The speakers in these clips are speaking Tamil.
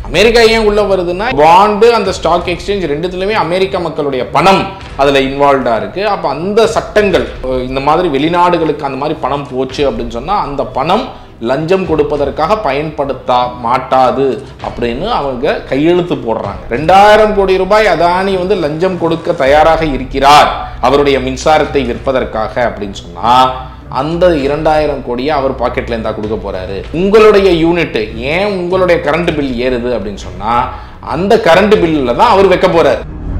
அமெரிக்கா ஏன் உள்ள வருதுன்னா பாண்டு அந்த ஸ்டாக் எக்ஸ்சேஞ்ச் ரெண்டுத்துலயுமே அமெரிக்க மக்களுடைய பணம் அதுல இன்வால்வ்டா இருக்கு அப்ப அந்த சட்டங்கள் அஹ், இந்த மாதிரி வெளிநாடுகளுக்கு அந்த மாதிரி பணம் போச்சு அப்படின்னு சொன்னா அந்த பணம் லஞ்சம் கொடுப்பதற்காக பயன்படுத்த மாட்டாது அப்படின்னு அவங்க கையெழுத்து போடுறாங்க ரெண்டாயிரம் கோடி ரூபாய் அதானி வந்து லஞ்சம் கொடுக்க தயாராக இருக்கிறார் அவருடைய மின்சாரத்தை விற்பதற்காக அப்படின்னு சொன்னா அந்த இரண்டாயிரம் கோடியை அவர் பாக்கெட்ல இருந்தா கொடுக்க போறாரு உங்களுடைய யூனிட் ஏன் உங்களுடைய கரண்ட் பில் ஏறுது அப்படின்னு சொன்னா அந்த கரண்ட் பில்லில் தான் அவர் வைக்க போறாரு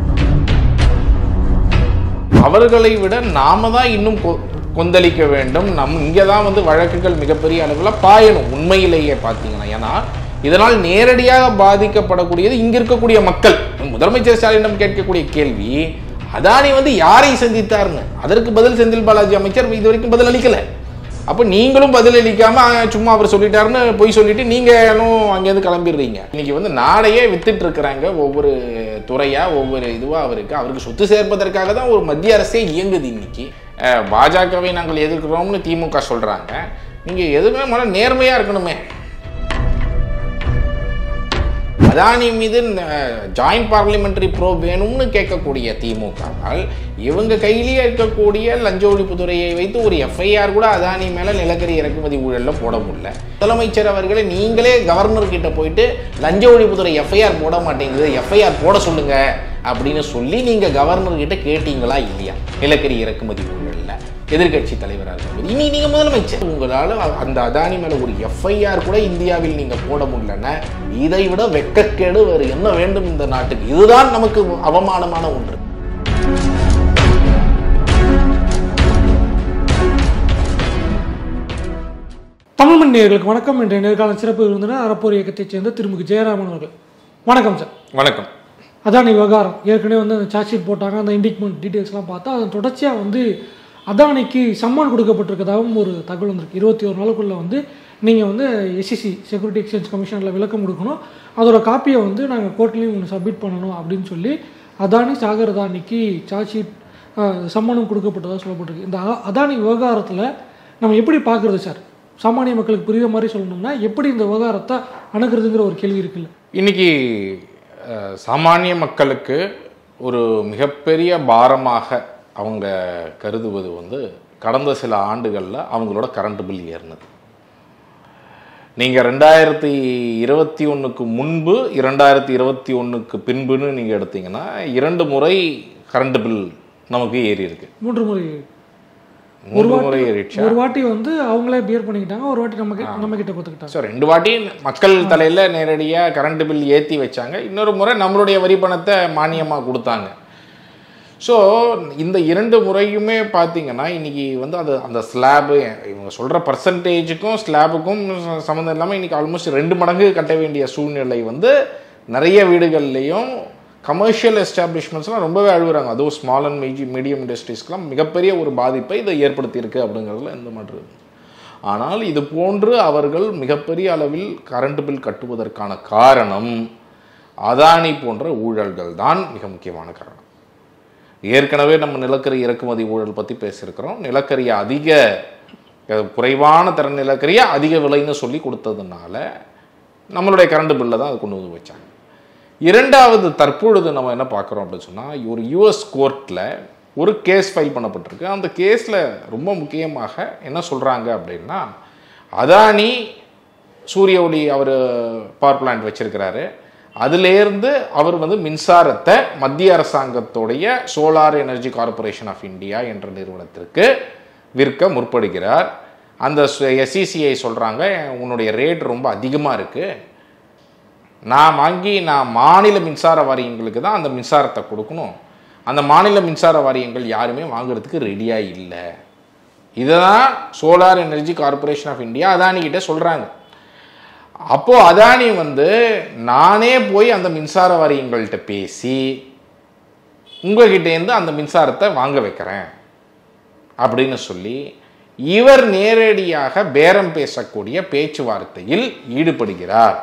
அவர்களை விட நாம தான் இன்னும் கொ- கொந்தளிக்க வேண்டும் நம் இங்கே தான் வந்து வழக்குகள் மிகப்பெரிய அளவில் பாயணும் உண்மையிலேயே பார்த்தீங்கன்னா ஏன்னா இதனால் நேரடியாக பாதிக்கப்படக்கூடியது இங்க இருக்கக்கூடிய மக்கள் முதலமைச்சர் ஸ்டாலினிடம் கேட்கக்கூடிய கேள்வி அதானி வந்து யாரை சந்தித்தார்னு அதற்கு பதில் செந்தில் பாலாஜி அமைச்சர் இது வரைக்கும் பதில் அளிக்கல அப்போ நீங்களும் பதில் அளிக்காம "ஆ, சும்மா அவர் சொல்லிட்டாருன்னு போய் சொல்லிட்டு நீங்களும் அங்கேருந்து கிளம்பிடுறீங்க இன்னைக்கு வந்து நாடையே வித்துட்டு இருக்கிறாங்க ஒவ்வொரு துறையா ஒவ்வொரு இதுவா அவருக்கு அவருக்கு சொத்து சேர்ப்பதற்காக தான் ஒரு மத்திய அரசே இயங்குது இன்னைக்கு அஹ், பாஜகவை நாங்கள் எதிர்க்கிறோம்னு திமுக சொல்றாங்க நீங்க எதுவுமே முதல்ல நேர்மையா இருக்கணுமே அதானி மீது ஜாயிண்ட் பார்லிமெண்டரி ப்ரோ வேணும்னு கேட்கக்கூடிய திமுகவால் இவங்க கையிலேயே இருக்கக்கூடிய லஞ்ச ஒழிப்புத்துறையை வைத்து ஒரு எஃப்ஐஆர் கூட அதானி மேல நிலக்கரி இறக்குமதி ஊழல்ல போட முடியல முதலமைச்சர் அவர்களே நீங்களே கவர்னர் கிட்ட போயிட்டு லஞ்ச ஒழிப்புத்துறை எஃப்ஐஆர் போட மாட்டேங்குது எஃப்ஐஆர் போட சொல்லுங்க அப்படின்னு சொல்லி நீங்க கவர்னர் கிட்ட கேட்டீங்களா இல்லையா நிலக்கரி இறக்குமதி ஊழல்ல எதிர்க்கட்சி தலைவராக இருக்கும்போது இனி நீங்க முதலமைச்சர் உங்களால அந்த அதானி மேல ஒரு எஃப்ஐஆர் கூட இந்தியாவில் நீங்க போட முடியலன்னா இதை விட வெட்கக்கேடு வேறு என்ன வேண்டும் இந்த நாட்டுக்கு இதுதான் நமக்கு அவமானமான ஒன்று தமிழ் மண் நேயர்களுக்கு வணக்கம் என்ற நேர்கால சிறப்பு விருந்தினர் அறப்போர் இயக்கத்தைச் சேர்ந்த திருமிகு ஜெயராமன் அவர்கள் வணக்கம் சார் வணக்கம் அதானி விவகாரம் ஏற்கனவே வந்து அந்த சார்ஜ் ஷீட் போட்டாங்க அந்த இண்டிக்மெண்ட் டீட்டெயில்ஸ்லாம் பார்த்தா அதன் தொடர்ச்சியாக வந்து அதானிக்கு சம்மான் கொடுக்கப்பட்டிருக்கதாகவும் ஒரு தகவல் வந்திருக்கு இருபத்தி ஒரு நாளுக்குள்ளே வந்து நீங்கள் வந்து எஸ்சிசி செக்யூரிட்டி எக்ஸ்சேஞ்ச் கமிஷனில் விளக்கம் கொடுக்கணும் அதோட காப்பியை வந்து நாங்கள் கோர்ட்லேயும் ஒன்று சப்மிட் பண்ணணும் அப்படின்னு சொல்லி அதானி சாகர் அதானிக்கு சார்ஜ் ஷீட் சம்மானம் கொடுக்கப்பட்டதாக சொல்லப்பட்டிருக்கு இந்த அ- அதானி விவகாரத்தில் நம்ம எப்படி பார்க்குறது சார் சாமானிய மக்களுக்கு புரியுற மாதிரி சொல்லணும்னா எப்படி இந்த விவகாரத்தை அணுகிறதுங்கிற ஒரு கேள்வி இருக்குல்ல இன்னைக்கு அஹ், சாமானிய மக்களுக்கு ஒரு மிகப்பெரிய பாரமாக அவங்க கருதுவது வந்து கடந்த சில ஆண்டுகளில் அவங்களோட கரண்ட் பில் ஏறினது நீங்கள் ரெண்டாயிரத்தி இருபத்தி ஒன்றுக்கு முன்பு இரண்டாயிரத்தி இருபத்தி ஒன்றுக்கு பின்புன்னு நீங்கள் எடுத்தீங்கன்னா இரண்டு முறை கரண்ட் பில் நமக்கு ஏறி இருக்கு மூன்று முறை மூன்று முறை ஏறிடுச்சா ஒரு வாட்டி வந்து அவங்களே பியர் பண்ணிக்கிட்டாங்க ஒரு வாட்டி நம்ம கிட்ட- நம்ம கிட்ட கொடுத்துக்கிட்டாங்க ஸோ ரெண்டு வாட்டி மக்கள் தலையில் நேரடியாக கரண்ட் பில் ஏற்றி வச்சாங்க இன்னொரு முறை நம்மளுடைய வரி பணத்தை மானியமாக கொடுத்தாங்க ஸோ இந்த இரண்டு முறையுமே பார்த்தீங்கன்னா இன்னைக்கு வந்து அது அந்த ஸ்லாபு இவங்க சொல்கிற பர்சன்டேஜுக்கும் ஸ்லாபுக்கும் சம்மந்தம் இல்லாமல் இன்னைக்கு ஆல்மோஸ்ட் ரெண்டு மடங்கு கட்ட வேண்டிய சூழ்நிலை வந்து நிறைய வீடுகள்லேயும் கமர்ஷியல் எஸ்டாப்ளிஷ்மெண்ட்ஸ்லாம் ரொம்பவே அழுகுறாங்க அதுவும் ஸ்மால் அண்ட் மீடி மீடியம் இண்டஸ்ட்ரீஸ்க்கெலாம் மிகப்பெரிய ஒரு பாதிப்பை இதை ஏற்படுத்தியிருக்கு அப்படிங்கிறதுல எந்த மாற்று இல்லை. ஆனால் இது போன்று அவர்கள் மிகப்பெரிய அளவில் கரண்ட் பில் கட்டுவதற்கான காரணம் அதானி போன்ற ஊழல்கள் தான் மிக முக்கியமான காரணம் ஏற்கனவே நம்ம நிலக்கரி இறக்குமதி ஊழல் பற்றி பேசியிருக்கிறோம் நிலக்கரியை அதிக அஹ், குறைவான திறன் நிலக்கரியை அதிக விலைன்னு சொல்லி கொடுத்ததுனால நம்மளுடைய கரண்ட் பில்லை தான் அது கொண்டு வந்து வச்சாங்க இரண்டாவது தற்பொழுது நம்ம என்ன பார்க்குறோம் அப்படின்னு சொன்னால் ஒரு யூஎஸ் கோர்ட்டில் ஒரு கேஸ் ஃபைல் பண்ணப்பட்டிருக்கு அந்த கேஸில் ரொம்ப முக்கியமாக என்ன சொல்கிறாங்க அப்படின்னா அதானி சூரிய ஒளி அவர் பவர் பிளான்ட் வச்சிருக்கிறாரு அதிலேருந்து அவர் வந்து மின்சாரத்தை மத்திய அரசாங்கத்துடைய solar energy corporation of India என்ற நிறுவனத்திற்கு விற்க முற்படுகிறார் அந்த எஸ்இசிஐ சொல்கிறாங்க உன்னுடைய ரேட் ரொம்ப அதிகமாக இருக்குது நான் வாங்கி நான் மாநில மின்சார வாரியங்களுக்கு தான் அந்த மின்சாரத்தை கொடுக்கணும் அந்த மாநில மின்சார வாரியங்கள் யாருமே வாங்குறதுக்கு ரெடியாக இல்லை இதை தான் solar energy corporation of India Adani கிட்ட சொல்கிறாங்க அப்போது அதானி வந்து நானே போய் அந்த மின்சார வாரியங்கள்கிட்ட பேசி உங்ககிட்டேருந்து அந்த மின்சாரத்தை வாங்க வைக்கிறேன் அப்படின்னு சொல்லி இவர் நேரடியாக பேரம் பேசக்கூடிய பேச்சுவார்த்தையில் ஈடுபடுகிறார்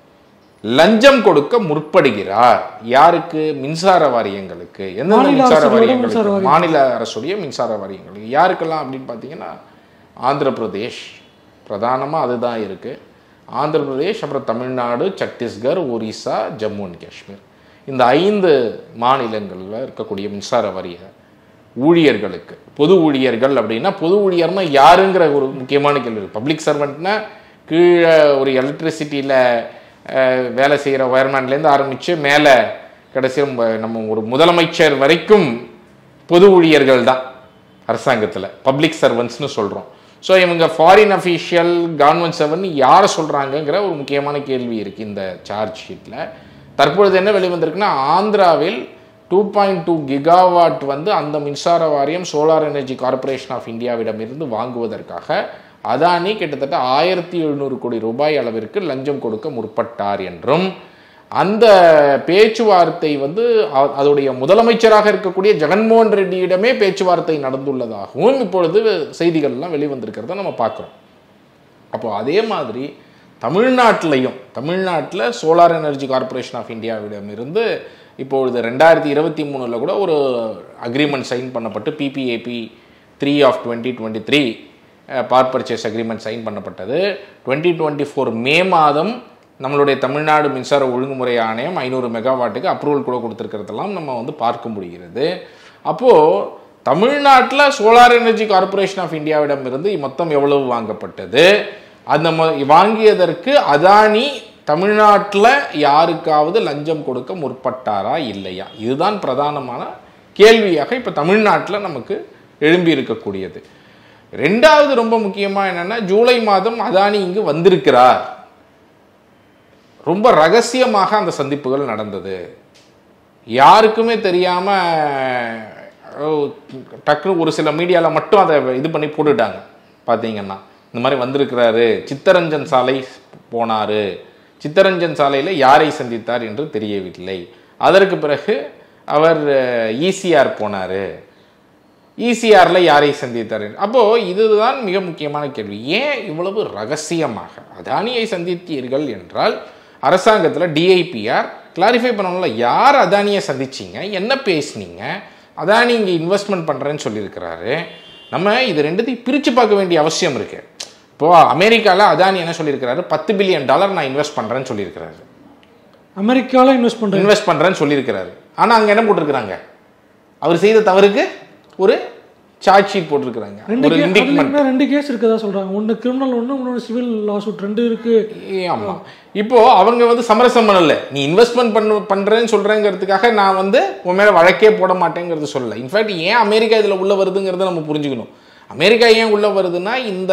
லஞ்சம் கொடுக்க முற்படுகிறார் யாருக்கு மின்சார வாரியங்களுக்கு எந்தெந்த மாநில மின்சார அரசுகளோட வாரியங்களுக்கு மின்சார வாரியம். மாநில அரசுடைய மின்சார வாரியங்களுக்கு யாருக்கெல்லாம் அப்படின்னு பார்த்தீங்கன்னா ஆந்திர பிரதேஷ் பிரதானமாக அதுதான் இருக்கு ஆந்திர பிரதேஷ் அப்புறம் தமிழ்நாடு சத்தீஸ்கர் ஒரிசா ஜம்மு அண்ட் காஷ்மீர் இந்த ஐந்து மாநிலங்களில் இருக்கக்கூடிய மின்சார வாரிய ஊழியர்களுக்கு பொது ஊழியர்கள் அப்படின்னா பொது ஊழியர்னா யாருங்கிற ஒரு முக்கியமான கேள்வி பப்ளிக் சர்வெண்ட்னா கீழே ஒரு எலக்ட்ரிசிட்டியில் வேலை செய்கிற ஒயர்மேன்லேருந்து ஆரம்பித்து மேலே கடைசியில் நம்ம ஒரு முதலமைச்சர் வரைக்கும் பொது ஊழியர்கள் தான் அரசாங்கத்தில் பப்ளிக் சர்வன்ட்ஸ்னு சொல்கிறோம் ஸோ இவங்க ஃபாரின் அஃபீஷியல் கவர்மெண்ட் சர்வன் யாரை சொல்கிறாங்கங்கிற ஒரு முக்கியமான கேள்வி இருக்குது இந்த சார்ஜ் ஷீட்டில் தற்பொழுது என்ன வெளிவந்திருக்குன்னா ஆந்திராவில் டூ பாயிண்ட் டூ கிகாவாட் வந்து அந்த மின்சார வாரியம் சோலார் எனர்ஜி கார்ப்பரேஷன் ஆஃப் இந்தியாவிடமிருந்து வாங்குவதற்காக அதானி கிட்டத்தட்ட ஆயிரத்தி எழுநூறு கோடி ரூபாய் அளவிற்கு லஞ்சம் கொடுக்க முற்பட்டார் என்றும் அந்த பேச்சுவார்த்தை வந்து அ- அதோடைய முதலமைச்சராக இருக்கக்கூடிய ஜெகன்மோகன் ரெட்டியிடமே பேச்சுவார்த்தை நடந்துள்ளதாகவும் இப்பொழுது செய்திகள்லாம் வெளிவந்திருக்கிறத நம்ம பார்க்குறோம் அப்போ அதே மாதிரி தமிழ்நாட்டிலையும் தமிழ்நாட்டில் சோலார் எனர்ஜி கார்ப்பரேஷன் ஆஃப் இந்தியாவிடமிருந்து இப்பொழுது ரெண்டாயிரத்தி இருபத்தி மூணில் கூட ஒரு அக்ரிமெண்ட் சைன் பண்ணப்பட்டு PPAP three of twenty twenty three for purchase agreement sign பண்ணப்பட்டது டுவெண்ட்டி டுவெண்ட்டி ஃபோர் மே மாதம் நம்மளுடைய தமிழ்நாடு மின்சார ஒழுங்குமுறை ஆணையம் ஐநூறு மெகாவாட்டுக்கு அப்ரூவல் கூட கொடுத்துருக்கிறதெல்லாம் நம்ம வந்து பார்க்க முடிகிறது அப்போது தமிழ்நாட்டில் சோலார் எனர்ஜி கார்ப்பரேஷன் ஆஃப் இந்தியாவிடம் இருந்து மொத்தம் எவ்வளவு வாங்கப்பட்டது அந்த மொ- வாங்கியதற்கு அதானி தமிழ்நாட்டில் யாருக்காவது லஞ்சம் கொடுக்க முற்பட்டாரா இல்லையா இதுதான் பிரதானமான கேள்வியாக இப்போ தமிழ்நாட்டில் நமக்கு எழும்பி இருக்கக்கூடியது ரெண்டாவது ரொம்ப முக்கியமாக என்னன்னா ஜூலை மாதம் அதானி இங்கு வந்திருக்கிறார் ரொம்ப ரகசியமாக அந்த சந்திப்புகள் நடந்தது யாருக்குமே தெரியாம ஓ, டக்குனு ஒரு சில மீடியாவில் மட்டும் அதை இது பண்ணி போட்டுட்டாங்க பார்த்தீங்கன்னா இந்த மாதிரி வந்திருக்கிறாரு சித்தரஞ்சன் சாலை போனாரு சித்தரஞ்சன் சாலையில் யாரை சந்தித்தார் என்று தெரியவில்லை அதற்கு பிறகு அவர் ஈசிஆர் போனார் ஈசிஆரில் யாரை சந்தித்தார் அப்போது இதுதான் மிக முக்கியமான கேள்வி ஏன் இவ்வளவு ரகசியமாக அதானியை சந்தித்தீர்கள் என்றால் அரசாங்கத்தில் டிஐபிஆர் கிளாரிஃபை பண்ணணும்ல யார் அதானியை சந்திச்சீங்க என்ன பேசுனீங்க அதானி இங்கே இன்வெஸ்ட்மெண்ட் பண்ணுறேன்னு சொல்லியிருக்கிறாரு நம்ம இது ரெண்டுத்தையும் பிரித்து பார்க்க வேண்டிய அவசியம் இருக்குது இப்போது அமெரிக்காவில் அதானி என்ன சொல்லியிருக்கிறாரு பத்து பில்லியன் டாலர் நான் இன்வெஸ்ட் பண்ணுறேன்னு சொல்லியிருக்கிறாரு அமெரிக்காவில் இன்வெஸ்ட் பண்ணுறாங்க இன்வெஸ்ட் பண்ணுறேன்னு சொல்லியிருக்கிறாரு ஆனால் அங்கே என்ன போட்டிருக்கிறாங்க அவர் செய்த தவறுக்கு ஒரு சார்ஜ் ஷீட் போட்டிருக்கிறாங்க ரெண்டு ஒரு கே- இண்டிக்மெண்ட் அதுல ரெண்டு கேஸ் இருக்கதா சொல்றாங்க ஒன்னு கிரிமினல் ஒன்று இன்னொன்று சிவில் லாசூட் ரெண்டு இருக்கு ஆமா இப்போ அவங்க வந்து சமரசம் பண்ணல நீ இன்வெஸ்ட்மெண்ட் பண்ண பண்றேன்னு சொல்றேங்கிறதுக்காக நான் வந்து உன் மேல வழக்கே போட மாட்டேங்கிறது சொல்லல இன்ஃபேக்ட் ஏன் அமெரிக்கா இதுல உள்ள வருதுங்கிறத நம்ம புரிஞ்சுக்கணும் அமெரிக்கா ஏன் உள்ள வருதுன்னா இந்த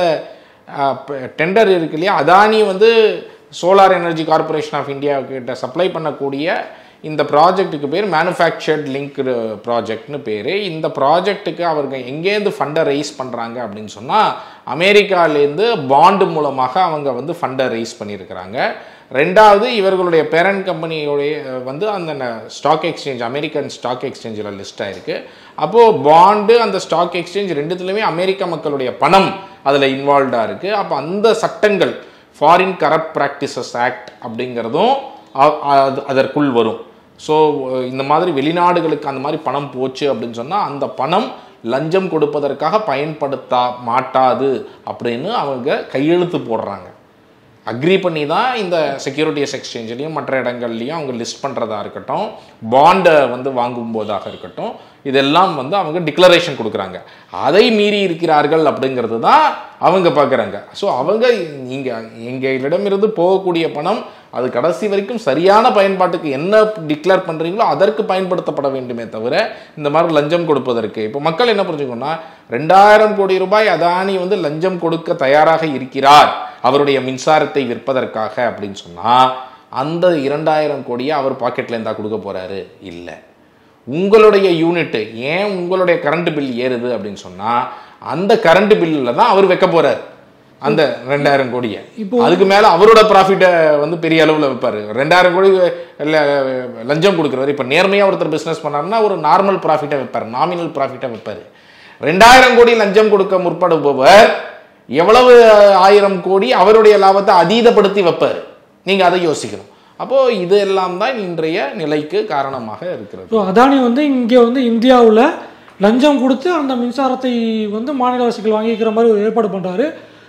டெண்டர் இருக்கு இல்லையா அதானி வந்து solar energy corporation of India கிட்ட சப்ளை பண்ணக்கூடிய இந்த ப்ராஜெக்ட்டுக்கு பேர் மேனுஃபேக்சர்ட் லிங்க்டு ப்ராஜெக்ட்னு பேர் இந்த ப்ராஜெக்ட்டுக்கு அவர்கள் எங்கேருந்து ஃபண்டை ரைஸ் பண்ணுறாங்க அப்படின்னு சொன்னால் அமெரிக்காலேருந்து பாண்டு மூலமாக அவங்க வந்து ஃபண்டை ரைஸ் பண்ணியிருக்கிறாங்க ரெண்டாவது இவர்களுடைய பேரண்ட் கம்பெனியோடைய வந்து அந்த ஸ்டாக் எக்ஸ்சேஞ்ச் அமெரிக்கன் ஸ்டாக் எக்ஸ்சேஞ்சில் லிஸ்ட் ஆயிருக்கு அப்போது பாண்டு அந்த ஸ்டாக் எக்ஸ்சேஞ்ச் ரெண்டுத்துலையுமே அமெரிக்க மக்களுடைய பணம் அதில் இன்வால்வ்டாக இருக்குது அப்போ அந்த சட்டங்கள் ஃபாரின் கரப்ட் ப்ராக்டிசஸ் ஆக்ட் அப்படிங்கிறதும் அ- அது அதற்குள் வரும் ஸோ இந்த மாதிரி வெளிநாடுகளுக்கு அந்த மாதிரி பணம் போச்சு அப்படின்னு சொன்னால் அந்த பணம் லஞ்சம் கொடுப்பதற்காக பயன்படுத்த மாட்டாது அப்படின்னு அவங்க கையெழுத்து போடுறாங்க அக்ரி பண்ணி தான் இந்த செக்யூரிட்டிஸ் எக்ஸ்சேஞ்சிலையும் மற்ற இடங்கள்லையும் அவங்க லிஸ்ட் பண்ணுறதா இருக்கட்டும் பாண்டை வந்து வாங்கும் போதாக இருக்கட்டும் இதெல்லாம் வந்து அவங்க டிக்ளரேஷன் கொடுக்குறாங்க அதை மீறி இருக்கிறார்கள் அப்படிங்கிறது தான் அவங்க பார்க்குறாங்க ஸோ அவங்க இங்கே எங்களிடமிருந்து போகக்கூடிய பணம் அது கடைசி வரைக்கும் சரியான பயன்பாட்டுக்கு என்ன டிக்ளேர் பண்ணுறீங்களோ அதற்கு பயன்படுத்தப்பட வேண்டுமே தவிர இந்த மாதிரி லஞ்சம் கொடுப்பதற்கு இப்போ மக்கள் என்ன புரிஞ்சுக்கணும்னா ரெண்டாயிரம் கோடி ரூபாய் அதானி வந்து லஞ்சம் கொடுக்க தயாராக இருக்கிறார் அவருடைய மின்சாரத்தை விற்பதற்காக அப்படின்னு சொன்னால் அந்த இரண்டாயிரம் கோடியை அவர் பாக்கெட்ல இருந்தா கொடுக்க போறாரு இல்லை உங்களுடைய யூனிட் ஏன் உங்களுடைய கரண்ட் பில் ஏறுது அப்படின்னு சொன்னா அந்த கரண்ட் பில்லில் தான் அவர் வைக்க போறாரு அந்த ரெண்டாயிரம் கோடியை இப்போ- அதுக்கு மேல அவரோட ப்ராஃபிட்டை வந்து பெரிய அளவுல வைப்பாரு ரெண்டாயிரம் கோடி இல்ல, லஞ்சம் கொடுக்குறவர் இப்போ நேர்மையா ஒருத்தர் பிசினஸ் பண்ணாருன்னா ஒரு நார்மல் ப்ராஃபிட்டை வைப்பார் நாமினல் ப்ராஃபிட்டை வைப்பாரு ரெண்டாயிரம் கோடி லஞ்சம் கொடுக்க முற்படுபவர் எவ்வளவு ஆயிரம் கோடி அவருடைய லாபத்தை அதீதப்படுத்தி வைப்பார் நீங்க அதை யோசிக்கணும் அப்போ இது எல்லாம் தான் இன்றைய நிலைக்கு காரணமாக இருக்கிறது ஸோ அதானி வந்து இங்கே வந்து இந்தியாவில் லஞ்சம் கொடுத்து அந்த மின்சாரத்தை வந்து மாநிலவாசிகள் வாங்கிக்கிற மாதிரி ஒரு ஏற்பாடு பண்ணுறாரு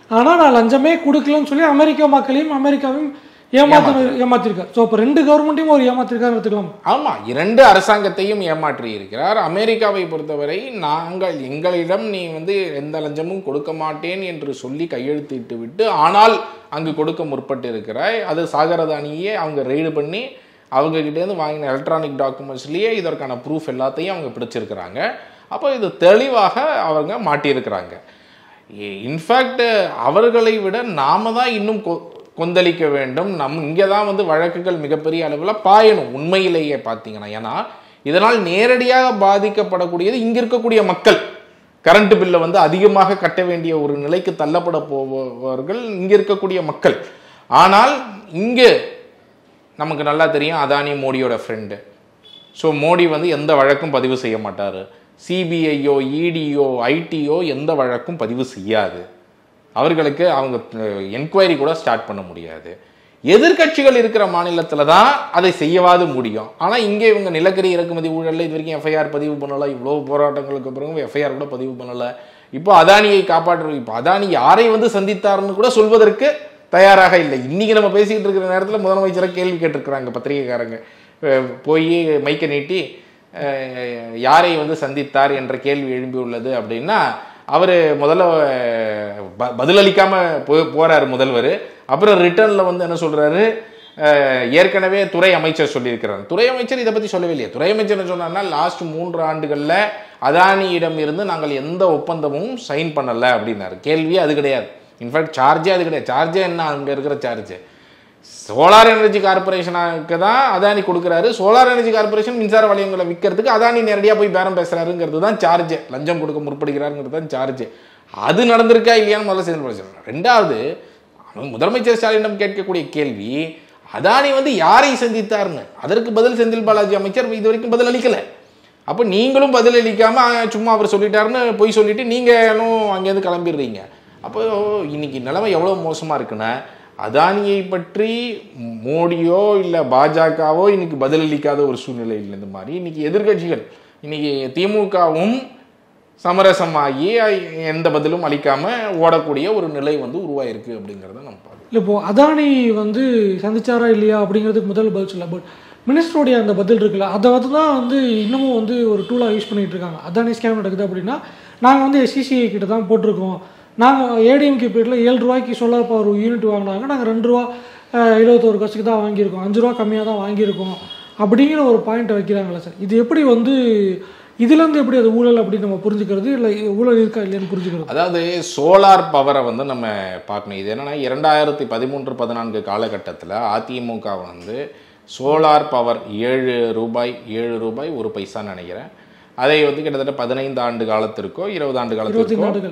ஆனால் நான் லஞ்சமே கொடுக்கலன்னு சொல்லி அமெரிக்கா மக்களையும் அமெரிக்காவையும் ஏமாத்து ஏமாத்திருக்காரு ஸோ இப்போ ரெண்டு கவர்மெண்ட்டையும் ஒரு ஏமாத்திருக்காரு எடுத்துக்கலாம் ஆமா இரண்டு அரசாங்கத்தையும் ஏமாற்றி இருக்கிறார் அமெரிக்காவை பொறுத்தவரை நாங்கள் எங்களிடம் நீ வந்து எந்த லஞ்சமும் கொடுக்க மாட்டேன் என்று சொல்லி கையெழுத்திட்டு விட்டு ஆனால் அங்கு கொடுக்க முற்பட்டு இருக்கிறாய் அது சாகரதானியே அவங்க ரெய்டு பண்ணி அவங்க கிட்டேருந்து வாங்கின எலக்ட்ரானிக் டாக்குமெண்ட்ஸ்லேயே இதற்கான ப்ரூஃப் எல்லாத்தையும் அவங்க பிடிச்சிருக்கிறாங்க அப்போ இது தெளிவாக அவங்க மாட்டியிருக்கிறாங்க இன்ஃபேக்ட் அவர்களை விட நாம தான் இன்னும் கொ- கொந்தளிக்க வேண்டும் நம் இங்கே தான் வந்து வழக்குகள் மிகப்பெரிய அளவில் பாயணும் உண்மையிலேயே பார்த்தீங்கன்னா ஏன்னா இதனால் நேரடியாக பாதிக்கப்படக்கூடியது இங்கே இருக்கக்கூடிய மக்கள் கரண்ட் பில்லை வந்து அதிகமாக கட்ட வேண்டிய ஒரு நிலைக்கு தள்ளப்பட போபவர்கள் இங்கே இருக்கக்கூடிய மக்கள் ஆனால் இங்கே நமக்கு நல்லா தெரியும் அதானி மோடியோட ஃப்ரெண்டு ஸோ மோடி வந்து எந்த வழக்கும் பதிவு செய்ய மாட்டார் சிபிஐயோ இடியோ ஐடியோ எந்த வழக்கும் பதிவு செய்யாது அவர்களுக்கு அவங்க என்கொயரி கூட ஸ்டார்ட் பண்ண முடியாது எதிர்க்கட்சிகள் இருக்கிற மாநிலத்தில் தான் அதை செய்யவாது முடியும் ஆனால் இங்கே இவங்க நிலக்கரி இறக்குமதி ஊழலில் இது வரைக்கும் எஃப்ஐஆர் பதிவு பண்ணலை இவ்வளோ போராட்டங்களுக்கு பிறகு எஃப்ஐஆர் கூட பதிவு பண்ணலை இப்போ அதானியை காப்பாற்று இப்போ அதானி யாரை வந்து சந்தித்தார்னு கூட சொல்வதற்கு தயாராக இல்லை இன்னைக்கு நம்ம பேசிக்கிட்டு இருக்கிற நேரத்தில் முதலமைச்சரை கேள்வி கேட்டிருக்கிறாங்க பத்திரிகைக்காரங்க அஹ் போய் மைக்கை நீட்டி அஹ் யாரை வந்து சந்தித்தார் என்ற கேள்வி எழும்பியுள்ளது அப்படின்னா அவர் முதல்ல அஹ், ப- பதிலளிக்காம போ போறாரு முதல்வர் அப்புறம் ரிட்டர்ன்ல வந்து என்ன சொல்றாரு அஹ், ஏற்கனவே துறை அமைச்சர் சொல்லியிருக்கிறார் துறை அமைச்சர் இதை பத்தி சொல்லவே இல்லையா துறை அமைச்சர் என்ன சொன்னார்னா லாஸ்ட் மூன்று ஆண்டுகள்ல அதானியிடம் இருந்து நாங்கள் எந்த ஒப்பந்தமும் சைன் பண்ணல அப்படின்னாரு கேள்வியே அது கிடையாது இன்ஃபேக்ட் சார்ஜே அது கிடையாது சார்ஜே என்ன அங்க இருக்கிற சார்ஜ் சோலார் எனர்ஜி கார்பரேஷனுக்கு தான் அதானி கொடுக்குறாரு சோலார் எனர்ஜி கார்பரேஷன் மின்சார வளையங்களை விற்கிறதுக்கு அதானி நேரடியாக போய் பேரம் பேசுறாருங்கிறது தான் சார்ஜ் லஞ்சம் கொடுக்க முற்படுகிறாருங்கிறது தான் சார்ஜ் அது நடந்திருக்கா இல்லையான்னு முதல்ல சேர்ந்து பேசணும் ரெண்டாவது அவன் முதலமைச்சர் ஸ்டாலினிடம் கேட்கக்கூடிய கேள்வி அதானி வந்து யாரை சந்தித்தார்னு அதற்கு பதில் செந்தில் பாலாஜி அமைச்சர் இது வரைக்கும் பதில் அளிக்கல அப்போ நீங்களும் பதில் அளிக்காம "ஆ, சும்மா அவர் சொல்லிட்டாருன்னு போய் சொல்லிட்டு நீங்களும் அங்கேருந்து கிளம்பிடுறீங்க அப்போ இன்னைக்கு நிலைமை எவ்வளோ மோசமாக இருக்குன்னா அதானியை பற்றி மோடியோ இல்லை பாஜகவோ இன்னைக்கு பதிலளிக்காத ஒரு சூழ்நிலை இல்லை இந்த மாதிரி இன்னைக்கு எதிர்க்கட்சிகள் இன்னைக்கு திமுகவும் சமரசமாகி எந்த பதிலும் அளிக்காம ஓடக்கூடிய ஒரு நிலை வந்து உருவாயிருக்கு அப்படிங்கிறத நம்ம பார்க்கலாம் இல்லை இப்போ அதானி வந்து சந்திச்சாரா இல்லையா அப்படிங்கிறதுக்கு முதல் பதில் சொல்ல பட் மினிஸ்டருடைய அந்த பதில் இருக்குல்ல அதை வந்து தான் வந்து இன்னமும் வந்து ஒரு டூலாக யூஸ் பண்ணிட்டு இருக்காங்க அதானி ஸ்கேம் நடக்குது அப்படின்னா நாங்கள் வந்து எஸ்சிசிஐ கிட்ட தான் போட்டிருக்கோம் நாங்கள் ஏடிஎம்கே பீரியடில் ஏழு ரூபாய்க்கு சோலார் பவர் யூனிட் வாங்கினாங்க நாங்கள் ரெண்டு ரூபா அஹ், இருபத்தோரு காசுக்கு தான் வாங்கியிருக்கோம் அஞ்சு ரூபா கம்மியாக தான் வாங்கியிருக்கோம் அப்படிங்கிற ஒரு பாயிண்ட்டை வைக்கிறாங்களே சார் இது எப்படி வந்து இதுலேருந்து எப்படி அது ஊழல் அப்படின்னு நம்ம புரிஞ்சுக்கிறது இல்லை ஊழல் இருக்கா இல்லையான்னு புரிஞ்சுக்கிறது அதாவது சோலார் பவரை வந்து நம்ம பார்க்கணும் இது என்னன்னா இரண்டாயிரத்தி பதிமூன்று பதினான்கு காலகட்டத்தில் அதிமுக வந்து சோலார் பவர் ஏழு ரூபாய் ஏழு ரூபாய் ஒரு பைசான்னு நினைக்கிறேன் அதை வந்து கிட்டத்தட்ட பதினைந்து ஆண்டு காலத்திற்கோ இருபது ஆண்டு இருபத்தி காலத்திற்கோ நாடுகள்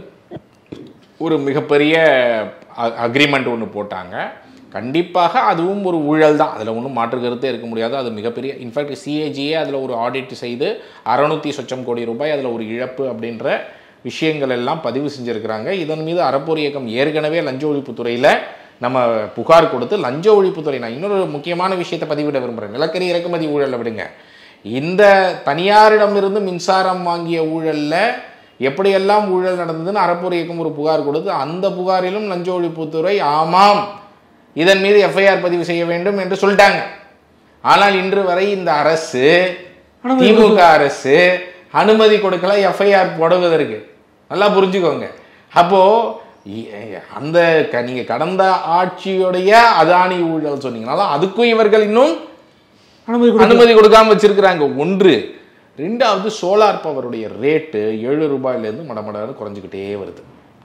ஒரு மிகப்பெரிய அக்ரிமெண்ட் ஒன்று போட்டாங்க கண்டிப்பாக அதுவும் ஒரு ஊழல் தான் அதில் ஒன்றும் மாற்று கருத்தே இருக்க முடியாது அது மிகப்பெரிய இன்ஃபேக்ட் சிஏஜியே அதில் ஒரு ஆடிட் செய்து அறநூற்றி சொச்சம் கோடி ரூபாய் அதில் ஒரு இழப்பு அப்படின்ற விஷயங்கள் எல்லாம் பதிவு செஞ்சுருக்கிறாங்க இதன் மீது அறப்போர் இயக்கம் ஏற்கனவே லஞ்ச ஒழிப்புத்துறையில் நம்ம புகார் கொடுத்து லஞ்ச ஒழிப்புத்துறை நான் இன்னொரு முக்கியமான விஷயத்தை பதிவிட விரும்புகிறேன் நிலக்கரி இறக்குமதி ஊழலை விடுங்க இந்த தனியாரிடமிருந்து மின்சாரம் வாங்கிய ஊழல்ல எப்படியெல்லாம் ஊழல் நடந்ததுன்னு அறப்போர் இயக்கம் ஒரு புகார் கொடுத்து அந்த புகாரிலும் லஞ்ச ஒழிப்புத்துறை ஆமாம் இதன் மீது எஃப்ஐஆர் பதிவு செய்ய வேண்டும் என்று சொல்லிட்டாங்க ஆனால் இன்று வரை இந்த அரசு அனுமதி திமுக அரசு அனுமதி கொடுக்கல எஃப்ஐஆர் போடுவதற்கு நல்லா புரிஞ்சுக்கோங்க அப்போ இ- அந்த க- நீங்க கடந்த ஆட்சியுடைய அதானி ஊழல் சொன்னீங்கனாலும் அதுக்கும் இவர்கள் இன்னும் அனுமதி கொடு அனுமதி கொடுக்காம வச்சிருக்கிறாங்க ஒன்று ரெண்டாவது சோலார் பவருடைய ரேட்டு ஏழு ரூபாயிலேருந்து மடமடன்னு குறைஞ்சிக்கிட்டே வருது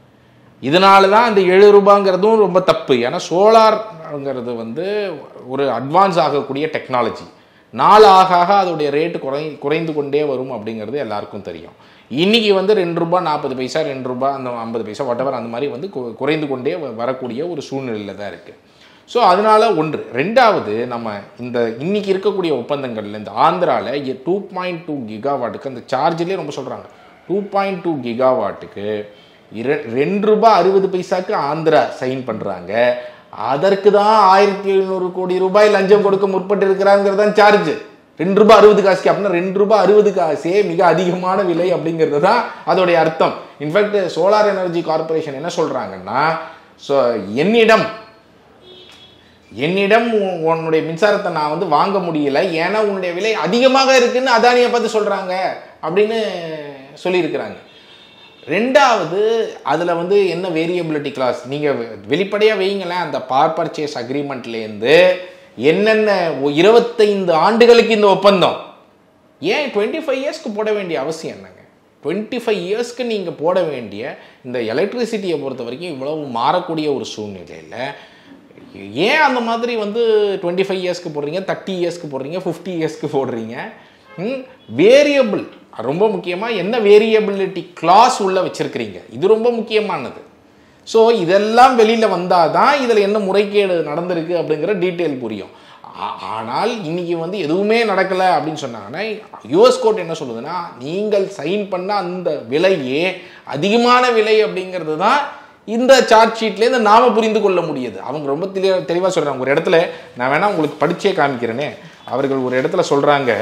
இதனால தான் அந்த ஏழு ரூபாங்கிறதும் ரொம்ப தப்பு ஏன்னா சோலார்ங்கிறது வந்து ஒரு அட்வான்ஸ் ஆகக்கூடிய டெக்னாலஜி நாள் ஆக ஆக அதோடைய ரேட்டு குறை குறைந்து கொண்டே வரும் அப்படிங்கிறது எல்லாருக்கும் தெரியும் இன்னைக்கு வந்து ரெண்டு ரூபாய் நாற்பது பைசா ரெண்டு ரூபாய் அந்த ஐம்பது பைசா whatever அந்த மாதிரி வந்து கு- குறைந்து கொண்டே வ- வரக்கூடிய ஒரு சூழ்நிலையில் தான் இருக்குது ஸோ அதனால ஒன்று ரெண்டாவது நம்ம இந்த இன்னைக்கு இருக்கக்கூடிய ஒப்பந்தங்கள்ல இந்த ஆந்திராவில் டூ பாயிண்ட் டூ கிகாவாட்டுக்கு அந்த சார்ஜ்லேயே ரொம்ப சொல்கிறாங்க டூ பாயிண்ட் டூ கிகாவாட்டுக்கு இர ரெண்டு ரூபாய் அறுபது பைசாக்கு ஆந்திரா சைன் பண்ணுறாங்க அதற்கு தான் ஆயிரத்தி எழுநூறு கோடி ரூபாய் லஞ்சம் கொடுக்க முற்பட்டு இருக்கிறாங்கிறது தான் சார்ஜ் ரெண்டு ரூபாய் அறுபது காசுக்கு அப்படின்னா ரெண்டு ரூபாய் அறுபது காசே மிக அதிகமான விலை அப்படிங்கிறது தான் அதோடைய அர்த்தம் இன்ஃபேக்ட் சோலார் எனர்ஜி கார்பரேஷன் என்ன சொல்கிறாங்கன்னா ஸோ என்னிடம் என்னிடம் உ- உன்னுடைய மின்சாரத்தை நான் வந்து வாங்க முடியல ஏன்னா உன்னுடைய விலை அதிகமாக இருக்குன்னு அதானியை பார்த்து சொல்கிறாங்க அப்படின்னு சொல்லியிருக்கிறாங்க ரெண்டாவது அதில் வந்து என்ன வேரியபிலிட்டி கிளாஸ் நீங்கள் வெளிப்படையாக வைங்களேன் அந்த பார் பர்ச்சேஸ் அக்ரிமெண்ட்லேருந்து என்னென்ன ஒ- இருபத்தைந்து ஆண்டுகளுக்கு இந்த ஒப்பந்தம் ஏன் டுவெண்ட்டி ஃபைவ் இயர்ஸ்க்கு போட வேண்டிய அவசியம் என்னங்க டுவெண்ட்டி ஃபைவ் இயர்ஸ்க்கு நீங்கள் போட வேண்டிய இந்த எலக்ட்ரிசிட்டியை பொறுத்த வரைக்கும் இவ்வளவு மாறக்கூடிய ஒரு சூழ்நிலையில் ஏன் அந்த மாதிரி வந்து டுவெண்ட்டி ஃபைவ் இயர்ஸ்க்கு போடுறீங்க தேர்ட்டி இயர்ஸ்க்கு போடுறீங்க ஃபிஃப்டி இயர்ஸ்க்கு போடுறீங்க வேரியபிள் ரொம்ப முக்கியமாக என்ன வேரியபிலிட்டி கிளாஸ் உள்ள வச்சிருக்கிறீங்க இது ரொம்ப முக்கியமானது ஸோ இதெல்லாம் வெளியில் வந்தால் தான் இதில் என்ன முறைகேடு நடந்திருக்கு அப்படிங்கிற டீட்டெயில் புரியும் ஆ- ஆனால் இன்னைக்கு வந்து எதுவுமே நடக்கலை அப்படின்னு சொன்னாங்கன்னா யூஎஸ் கோர்ட் என்ன சொல்லுதுன்னா நீங்கள் சைன் பண்ண அந்த விலையே அதிகமான விலை அப்படிங்கிறது தான் இந்த சார்ட் ஷீட்லேருந்து நாம புரிந்து கொள்ள முடியுது அவங்க ரொம்ப தெளிவா தெளிவாக சொல்கிறாங்க ஒரு இடத்துல நான் வேணா உங்களுக்கு படிச்சே காமிக்கிறேனே அவர்கள் ஒரு இடத்துல சொல்கிறாங்க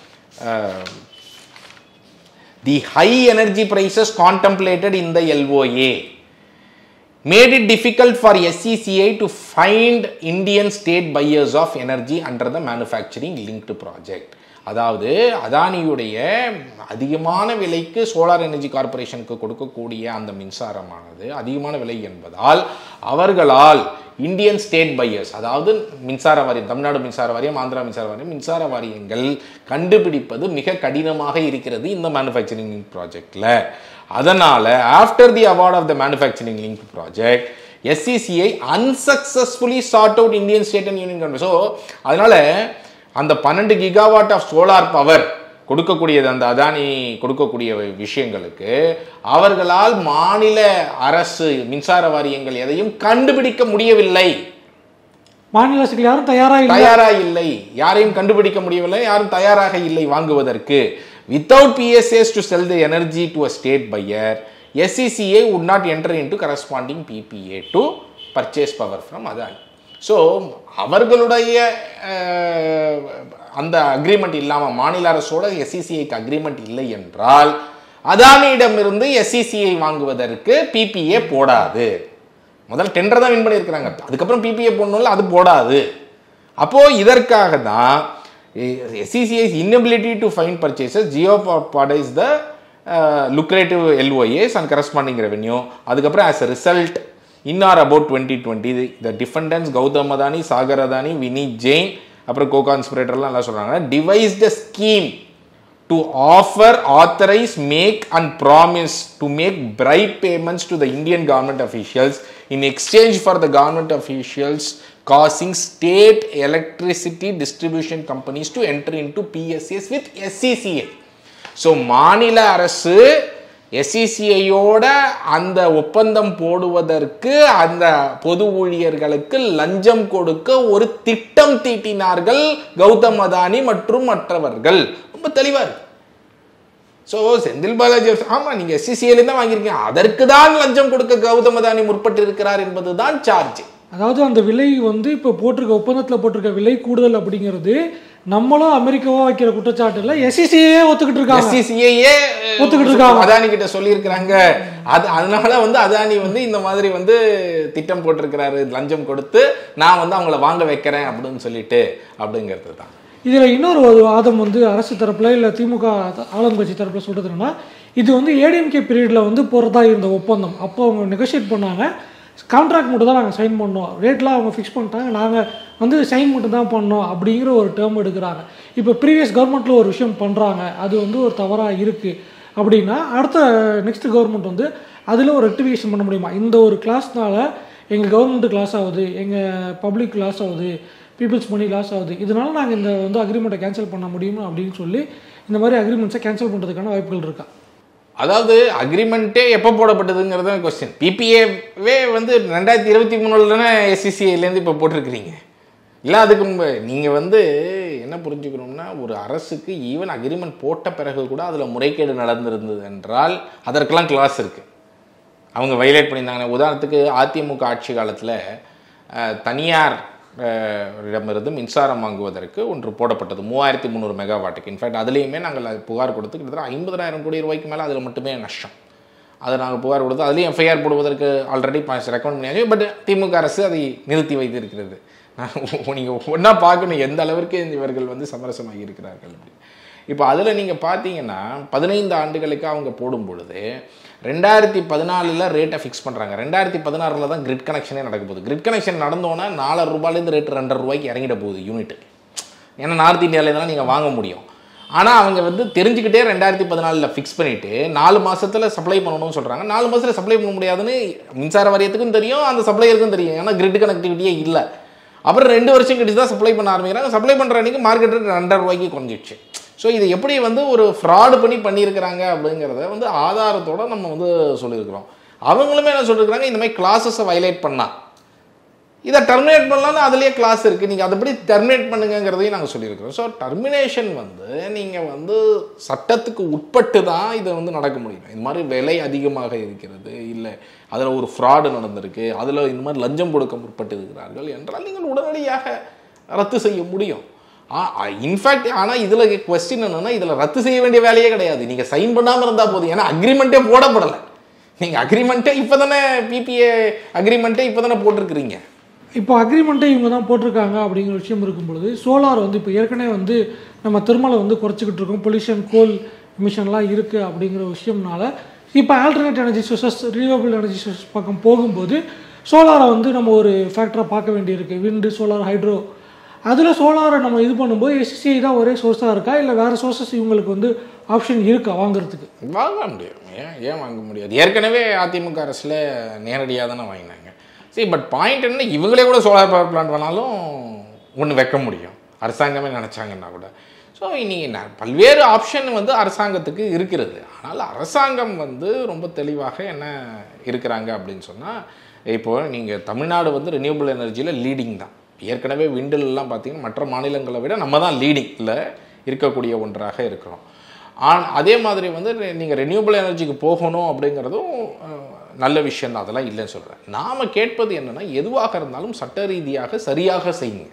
the high energy prices contemplated in the LOA made it difficult for SCCI to find Indian state buyers of energy under the manufacturing linked project. அதாவது அதானியுடைய அதிகமான விலைக்கு சோலார் எனர்ஜி கார்ப்பரேஷனுக்கு கொடுக்கக்கூடிய அந்த மின்சாரமானது அதிகமான விலை என்பதால் அவர்களால் இந்தியன் ஸ்டேட் பையர்ஸ் அதாவது மின்சார வாரியம் தமிழ்நாடு மின்சார வாரியம் ஆந்திரா மின்சார வாரியம் மின்சார வாரியங்கள் கண்டுபிடிப்பது மிக கடினமாக இருக்கிறது இந்த மேனுஃபேக்சரிங் லிங்க் ப்ராஜெக்டில் அதனால் after the award of the manufacturing link project SECI unsuccessfully sought out Indian state and union government so அதனால் அந்த பன்னெண்டு கிகாவாட் ஆஃப் சோலார் பவர் கொடுக்கக்கூடியது அந்த அதானி கொடுக்கக்கூடிய விஷயங்களுக்கு அவர்களால் மாநில அரசு மின்சார வாரியங்கள் எதையும் கண்டுபிடிக்க முடியவில்லை மாநில அரசுகள் யாரும் தயாரா இல்லை தயாரா இல்லை யாரையும் கண்டுபிடிக்க முடியவில்லை யாரும் தயாராக இல்லை வாங்குவதற்கு without PSAs to sell the energy to a state buyer SECI would not enter into corresponding PPA to purchase power from Adani so அவர்களுடைய அஹ், அந்த அக்ரிமெண்ட் இல்லாமல் மாநில அரசோட எஸ்சிசிஐக்கு அக்ரிமெண்ட் இல்லை என்றால் அதானியிடமிருந்து எஸ்சிசிஐ வாங்குவதற்கு பிபிஏ போடாது முதல்ல டெண்டர் தான் வின் பண்ணியிருக்கிறாங்க அதுக்கப்புறம் பிபிஏ போடணும்ல அது போடாது அப்போ இதற்காக தான் SECI's inability to find purchasers jeopardized the lucrative LOAs and corresponding revenue அதுக்கப்புறம் as a result in or about twenty twenty the defendants Gautam Adani Sagar Adani Vineet Jain அப்புறம் கோ கான்ஸ்பிரேட்டர்லாம் எல்லாம் சொல்கிறாங்க devised the scheme to offer, authorize, make, and promise to make bribe payments to the Indian government officials in exchange for the government officials causing state electricity distribution companies to enter into PSAs with SCCA. So மாநில அரசு எஸ்சிசிஐயோட அந்த ஒப்பந்தம் போடுவதற்கு அந்த பொது ஊழியர்களுக்கு லஞ்சம் கொடுக்க ஒரு திட்டம் தீட்டினார்கள் கௌதம் அதானி மற்றும் மற்றவர்கள் ரொம்ப தெளிவா இருக்கு ஸோ செந்தில் பாலாஜி ஆமா நீங்க எஸ்சிசிஐல தான் வாங்கியிருக்கீங்க அதற்கு தான் லஞ்சம் கொடுக்க கௌதம் அதானி முற்பட்டு இருக்கிறார் என்பதுதான் சார்ஜ் அதாவது அந்த விலை வந்து இப்போ போட்டிருக்க ஒப்பந்தத்தில் போட்டிருக்க விலை கூடுதல் அப்படிங்கிறது நம்மளும் அமெரிக்காவா வைக்கிற குற்றச்சாட்டு இல்லை எஸ்சிசியே ஒத்துக்கிட்டு இருக்காங்க எஸ்சிசிஐயே ஒத்துக்கிட்டு இருக்காங்க. அதானி கிட்ட சொல்லியிருக்கிறாங்க அது அதனால வந்து அதானி வந்து இந்த மாதிரி வந்து திட்டம் போட்டிருக்கிறாரு லஞ்சம் கொடுத்து நான் வந்து அவங்கள வாங்க வைக்கிறேன் அப்படின்னு சொல்லிட்டு அப்படிங்கிறது தான் இதில் இன்னொரு ஒரு வாதம் வந்து அரசு தரப்புல இல்லை திமுக ஆளும் கட்சி தரப்புல சொல்றது என்னன்னா இது வந்து ஏடிஎம்கே பீரியடில் வந்து போகிறதா இருந்த ஒப்பந்தம் அப்போ அவங்க நெகோஷியேட் பண்ணாங்க கான்ட்ராக்ட் மட்டும் தான் நாங்கள் சைன் பண்ணோம் ரேட்லாம் அவங்க ஃபிக்ஸ் பண்ணிட்டாங்க நாங்கள் வந்து சைன் மட்டும் தான் பண்ணோம் அப்படிங்கிற ஒரு டேர்ம் எடுக்கிறாங்க இப்போ ப்ரீவியஸ் கவர்மெண்ட்டில் ஒரு விஷயம் பண்ணுறாங்க அது வந்து ஒரு தவறாக இருக்குது அப்படின்னா அடுத்த நெக்ஸ்ட் கவர்மெண்ட் வந்து அதில் ஒரு ரெக்டிஃபிகேஷன் பண்ண முடியுமா இந்த ஒரு கிளாஸ்னால எங்கள் கவர்மெண்ட்டுக்கு லாஸ் ஆகுது எங்கள் பப்ளிக் லாஸ் ஆகுது பீப்புள்ஸ் மணி லாஸ் ஆகுது இதனால நாங்கள் இந்த வந்து அக்ரிமெண்ட்டை கேன்சல் பண்ண முடியுமா அப்படின்னு சொல்லி இந்த மாதிரி அக்ரிமெண்ட்ஸை கேன்சல் பண்ணுறதுக்கான வாய்ப்புகள் இருக்கா அதாவது அக்ரிமெண்ட்டே எப்போ போடப்பட்டதுங்கிறது தான் கொஸ்டின் பிபிஏவே வந்து ரெண்டாயிரத்தி இருபத்தி மூணுல தானே எஸ்சிசிஐலேருந்து இப்போ போட்டிருக்கிறீங்க இல்லை அதுக்கு நீங்கள் வந்து என்ன புரிஞ்சுக்கணும்னா ஒரு அரசுக்கு ஈவன் அக்ரிமெண்ட் போட்ட பிறகு கூட அதில் முறைகேடு நடந்திருந்தது என்றால் அதற்கெல்லாம் கிளாஸ் இருக்குது அவங்க வயலேட் பண்ணியிருந்தாங்க உதாரணத்துக்கு அதிமுக ஆட்சி காலத்தில் தனியார் அஹ், இடமிருந்து மின்சாரம் வாங்குவதற்கு ஒன்று போடப்பட்டது மூவாயிரத்தி முந்நூறு மெகாவாட்டுக்கு இன்ஃபேக்ட் அதுலேயுமே நாங்கள் அது புகார் கொடுத்து கிட்டத்தட்ட ஐம்பதாயிரம் கோடி ரூபாய்க்கு மேலே அதில் மட்டுமே நஷ்டம் அதை நாங்கள் புகார் கொடுத்து அதுலேயும் எஃப்ஐஆர் போடுவதற்கு ஆல்ரெடி ரெக்கமெண்ட் பண்ணியாச்சு பட் திமுக அரசு அதை நிறுத்தி வைத்திருக்கிறது நீங்கள் ஒன்றா பார்க்கணும் எந்த அளவிற்கு இவர்கள் வந்து சமரசமாகி இருக்கிறார்கள் அப்படி இப்போ அதில் நீங்கள் பார்த்தீங்கன்னா பதினைந்து ஆண்டுகளுக்கு அவங்க போடும் பொழுது ரெண்டாயிரத்தி பதினாலில் ரேட்டை ஃபிக்ஸ் பண்ணுறாங்க ரெண்டாயிரத்தி பதினாறில் தான் கிரிட் கனெக்ஷனே நடக்க போகுது கிரிட் கனெக்ஷன் நடந்தோன்னா நாலு ரூபாயிலேருந்து ரேட்டு ரெண்டரை ரூபாய்க்கு இறங்கிட போகுது யூனிட் ஏன்னா நார்த் இந்தியாவிலேருந்துலாம் நீங்கள் வாங்க முடியும் ஆனால் அவங்க வந்து தெரிஞ்சுக்கிட்டே ரெண்டாயிரத்தி பதினாலில் ஃபிக்ஸ் பண்ணிவிட்டு நாலு மாசத்துல சப்ளை பண்ணணும்னு சொல்கிறாங்க நாலு மாசத்துல சப்ளை பண்ண முடியாதுன்னு மின்சார வாரியத்துக்கும் தெரியும் அந்த சப்ளையருக்கும் தெரியும் ஏன்னா கிரிட் கனெக்டிவிட்டியே இல்லை அப்புறம் ரெண்டு வருஷம் கழிச்சு தான் சப்ளை பண்ண ஆரம்பிக்கிறாங்க சப்ளை பண்ணுற அன்றைக்கி மார்க்கெட் ரேட் ரெண்டரை ரூபாய்க்கு குறைஞ்சிடுச்சு ஸோ இது எப்படி வந்து ஒரு ஃப்ராடு பண்ணி பண்ணியிருக்கிறாங்க அப்படிங்கிறத வந்து ஆதாரத்தோட நம்ம வந்து சொல்லியிருக்கிறோம் அவங்களுமே என்ன சொல்லியிருக்கிறாங்க இந்த மாதிரி கிளாஸஸை வயலேட் பண்ணா இதை டெர்மினேட் பண்ணலாம்னு அதுலேயே கிளாஸ் இருக்குது நீங்கள் அதுபடி டெர்மினேட் பண்ணுங்கிறதையும் நாங்கள் சொல்லியிருக்கிறோம் ஸோ டெர்மினேஷன் வந்து நீங்கள் வந்து சட்டத்துக்கு உட்பட்டு தான் இதை வந்து நடக்க முடியும் இந்த மாதிரி விலை அதிகமாக இருக்கிறது இல்லை அதில் ஒரு ஃப்ராடு நடந்திருக்கு அதில் இந்த மாதிரி லஞ்சம் கொடுக்க முற்பட்டு இருக்கிறார்கள் என்றால் நீங்கள் உடனடியாக ரத்து செய்ய முடியும் இன்ஃபேக்ட் ஆனால் இதில் கொஸ்டின் என்னென்னா இதில் ரத்து செய்ய வேண்டிய வேலையே கிடையாது நீங்கள் சைன் பண்ணாமல் இருந்தால் போதும் ஏன்னா அக்ரிமெண்ட்டே போடப்படலை நீங்கள் அக்ரிமெண்ட்டே இப்போ தானே பிபிஏ அக்ரிமெண்ட்டே இப்போ தானே போட்டிருக்கிறீங்க இப்போ அக்ரிமெண்ட்டே இவங்க தான் போட்டிருக்காங்க அப்படிங்கிற விஷயம் இருக்கும் பொழுது சோலார் வந்து இப்போ ஏற்கனவே வந்து நம்ம திருமலை வந்து குறைச்சிக்கிட்டு இருக்கோம் பொல்யூஷன் கோல் எமிஷன்லாம் இருக்குது அப்படிங்கிற விஷயம்னால இப்போ alternate energy sources renewable energy sources பக்கம் போகும்போது சோலாரை வந்து நம்ம ஒரு ஃபேக்டராக பார்க்க வேண்டியிருக்கு விண்டு சோலார் ஹைட்ரோ அதில் சோலாரை நம்ம இது பண்ணும்போது எஸ்சிஐ தான் ஒரே சோர்ஸாக இருக்கா இல்லை வேறு சோர்சஸ் இவங்களுக்கு வந்து ஆப்ஷன் இருக்கா வாங்குறதுக்கு வாங்க முடியும் ஏன் ஏன் வாங்க முடியாது ஏற்கனவே அதிமுக அரசில் நேரடியாக தானே வாங்கினாங்க சரி பட் பாயிண்ட் என்ன இவங்களே கூட சோலார் பவர் பிளான்ட் வேணாலும் ஒன்று வைக்க முடியும் அரசாங்கமே நினச்சாங்கன்னா கூட ஸோ இனி ந- பல்வேறு ஆப்ஷன் வந்து அரசாங்கத்துக்கு இருக்கிறது ஆனால் அரசாங்கம் வந்து ரொம்ப தெளிவாக என்ன இருக்கிறாங்க அப்படின்னு சொன்னால் இப்போ நீங்கள் தமிழ்நாடு வந்து ரினியூபிள் எனர்ஜியில் லீடிங் தான் ஏற்கனவே விண்டிலெலாம் பார்த்தீங்கன்னா மற்ற மாநிலங்களை விட நம்ம தான் லீடிங்கில் இருக்கக்கூடிய ஒன்றாக இருக்கிறோம் ஆன் அதே மாதிரி வந்து நீங்கள் ரெனியூபிள் எனர்ஜிக்கு போகணும் அப்படிங்கிறதும் அஹ், நல்ல விஷயம் தான் அதெல்லாம் இல்லைன்னு சொல்கிறேன் நாம் கேட்பது என்னென்னா எதுவாக இருந்தாலும் சட்ட ரீதியாக சரியாக செய்யுங்க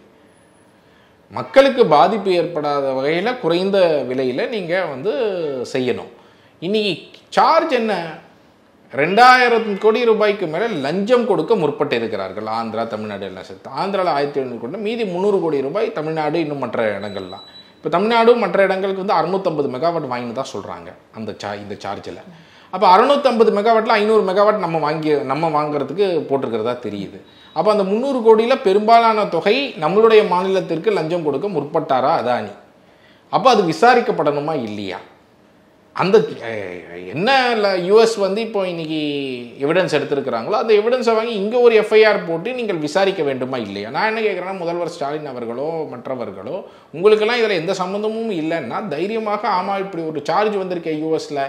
மக்களுக்கு பாதிப்பு ஏற்படாத வகையில் குறைந்த விலையில் நீங்கள் வந்து செய்யணும் இன்னைக்கு சார்ஜ் என்ன ரெண்டாயிரம் கோடி ரூபாய்க்கு மேலே லஞ்சம் கொடுக்க முற்பட்டு இருக்கிறார்கள் ஆந்திரா தமிழ்நாடு எல்லாம் சேர்த்து ஆந்திராவில் ஆயிரத்தி எழுநூறு கோடி மீதி முந்நூறு கோடி ரூபாய் தமிழ்நாடு இன்னும் மற்ற இடங்கள்லாம் இப்போ தமிழ்நாடு மற்ற இடங்களுக்கு வந்து அறுநூத்தம்பது மெகாவாட் வாங்கினு தான் சொல்கிறாங்க அந்த சா இந்த சார்ஜில் அப்போ அறுநூத்தம்பது மெகாவாட்டில் ஐநூறு மெகாவாட் நம்ம வாங்கி நம்ம வாங்குறதுக்கு போட்டிருக்கிறதா தெரியுது அப்போ அந்த முந்நூறு கோடியில் பெரும்பாலான தொகை நம்மளுடைய மாநிலத்திற்கு லஞ்சம் கொடுக்க முற்பட்டாரா அதானி அப்போ அது விசாரிக்கப்படணுமா இல்லையா அந்த அஹ், என்ன யூஎஸ் வந்து இப்போ இன்னைக்கு எவிடன்ஸ் எடுத்திருக்கிறாங்களோ அந்த எவிடன்ஸை வாங்கி இங்கே ஒரு எஃப்ஐஆர் போட்டு நீங்கள் விசாரிக்க வேண்டுமா இல்லையா நான் என்ன கேட்குறேன்னா முதல்வர் ஸ்டாலின் அவர்களோ மற்றவர்களோ உங்களுக்கெல்லாம் இதில் எந்த சம்மந்தமும் இல்லைன்னா தைரியமாக ஆமாம் இப்படி ஒரு சார்ஜ் வந்திருக்கே யூஎஸில்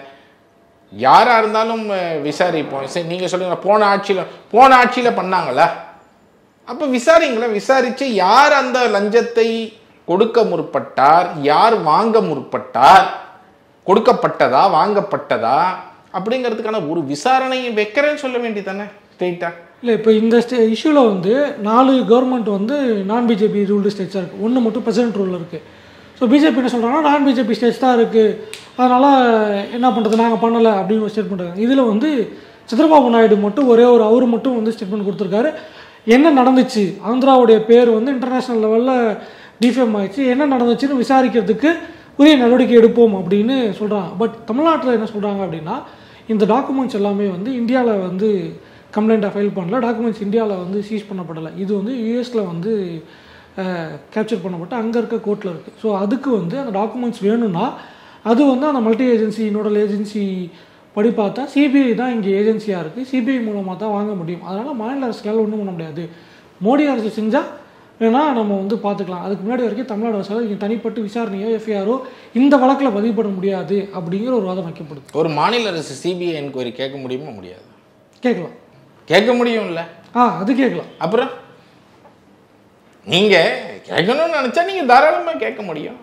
யாராக இருந்தாலும் அஹ், விசாரிப்போம் சரி நீங்கள் சொல்லுங்க போன ஆட்சியில் போன ஆட்சியில் பண்ணாங்களா அப்போ விசாரிங்களேன் விசாரித்து யார் அந்த லஞ்சத்தை கொடுக்க முற்பட்டார் யார் வாங்க முற்பட்டார் கொடுக்கப்பட்டதா வாங்கப்பட்டதா அப்படிங்கிறதுக்கான ஒரு விசாரணையை வைக்கிறேன்னு சொல்ல வேண்டியதானே ஸ்ட்ரெயிட்டாக இல்லை இப்போ இந்த ஸ்டே இஷ்யூவில் வந்து நாலு கவர்மெண்ட் வந்து நான் பிஜேபி ரூல்டு ஸ்டேட்ஸாக இருக்குது ஒன்று மட்டும் பிரசிடென்ட் ரூலில் இருக்குது ஸோ பிஜேபி என்ன சொல்கிறாங்கன்னா நான் பிஜேபி ஸ்டேட்ஸ் தான் இருக்குது அதனால் என்ன பண்ணுறது நாங்கள் பண்ணலை அப்படின்னு ஒரு ஸ்டேட்மெண்ட் இருக்காங்க இதில் வந்து சந்திரபாபு நாயுடு மட்டும் ஒரே ஒரு அவர் மட்டும் வந்து ஸ்டேட்மெண்ட் கொடுத்துருக்காரு என்ன நடந்துச்சு ஆந்திராவுடைய பேர் வந்து இன்டர்நேஷ்னல் லெவலில் டிஃபேம் ஆயிடுச்சு என்ன நடந்துச்சுன்னு விசாரிக்கிறதுக்கு உரிய நடவடிக்கை எடுப்போம் அப்படின்னு சொல்கிறாங்க பட் தமிழ்நாட்டில் என்ன சொல்கிறாங்க அப்படின்னா இந்த டாக்குமெண்ட்ஸ் எல்லாமே வந்து இந்தியாவில் வந்து கம்ப்ளைண்ட்டாக ஃபைல் பண்ணல டாக்குமெண்ட்ஸ் இந்தியாவில் வந்து சீஸ் பண்ணப்படலை இது வந்து யூஎஸில் வந்து கேப்சர் பண்ணப்பட்டு அங்கே இருக்க கோர்ட்டில் இருக்குது ஸோ அதுக்கு வந்து அந்த டாக்குமெண்ட்ஸ் வேணும்னா அது வந்து அந்த மல்டி ஏஜென்சி நோடல் ஏஜென்சி படி பார்த்தா சிபிஐ தான் இங்கே ஏஜென்சியாக இருக்குது சிபிஐ மூலமாக தான் வாங்க முடியும் அதனால் மாநில அரசுகளால் ஒன்றும் பண்ண முடியாது மோடி அரசு செஞ்சால் வேணால் நம்ம வந்து பார்த்துக்கலாம் அதுக்கு முன்னாடி வரைக்கும் தமிழ்நாடு அரசால் இங்கே தனிப்பட்டு விசாரணையோ எஃப்ஐஆரோ இந்த வழக்கில் பதிவு பண்ண முடியாது அப்படிங்கிற ஒரு வாதம் வைக்கப்படுது ஒரு மாநில அரசு சிபிஐ என்கொயரி கேட்க முடியுமா முடியாது கேட்கலாம் கேட்க முடியும்ல ஆ அது கேட்கலாம் அப்புறம் நீங்கள் கேட்கணும்னு நினச்சா நீங்கள் தாராளமாக கேட்க முடியும்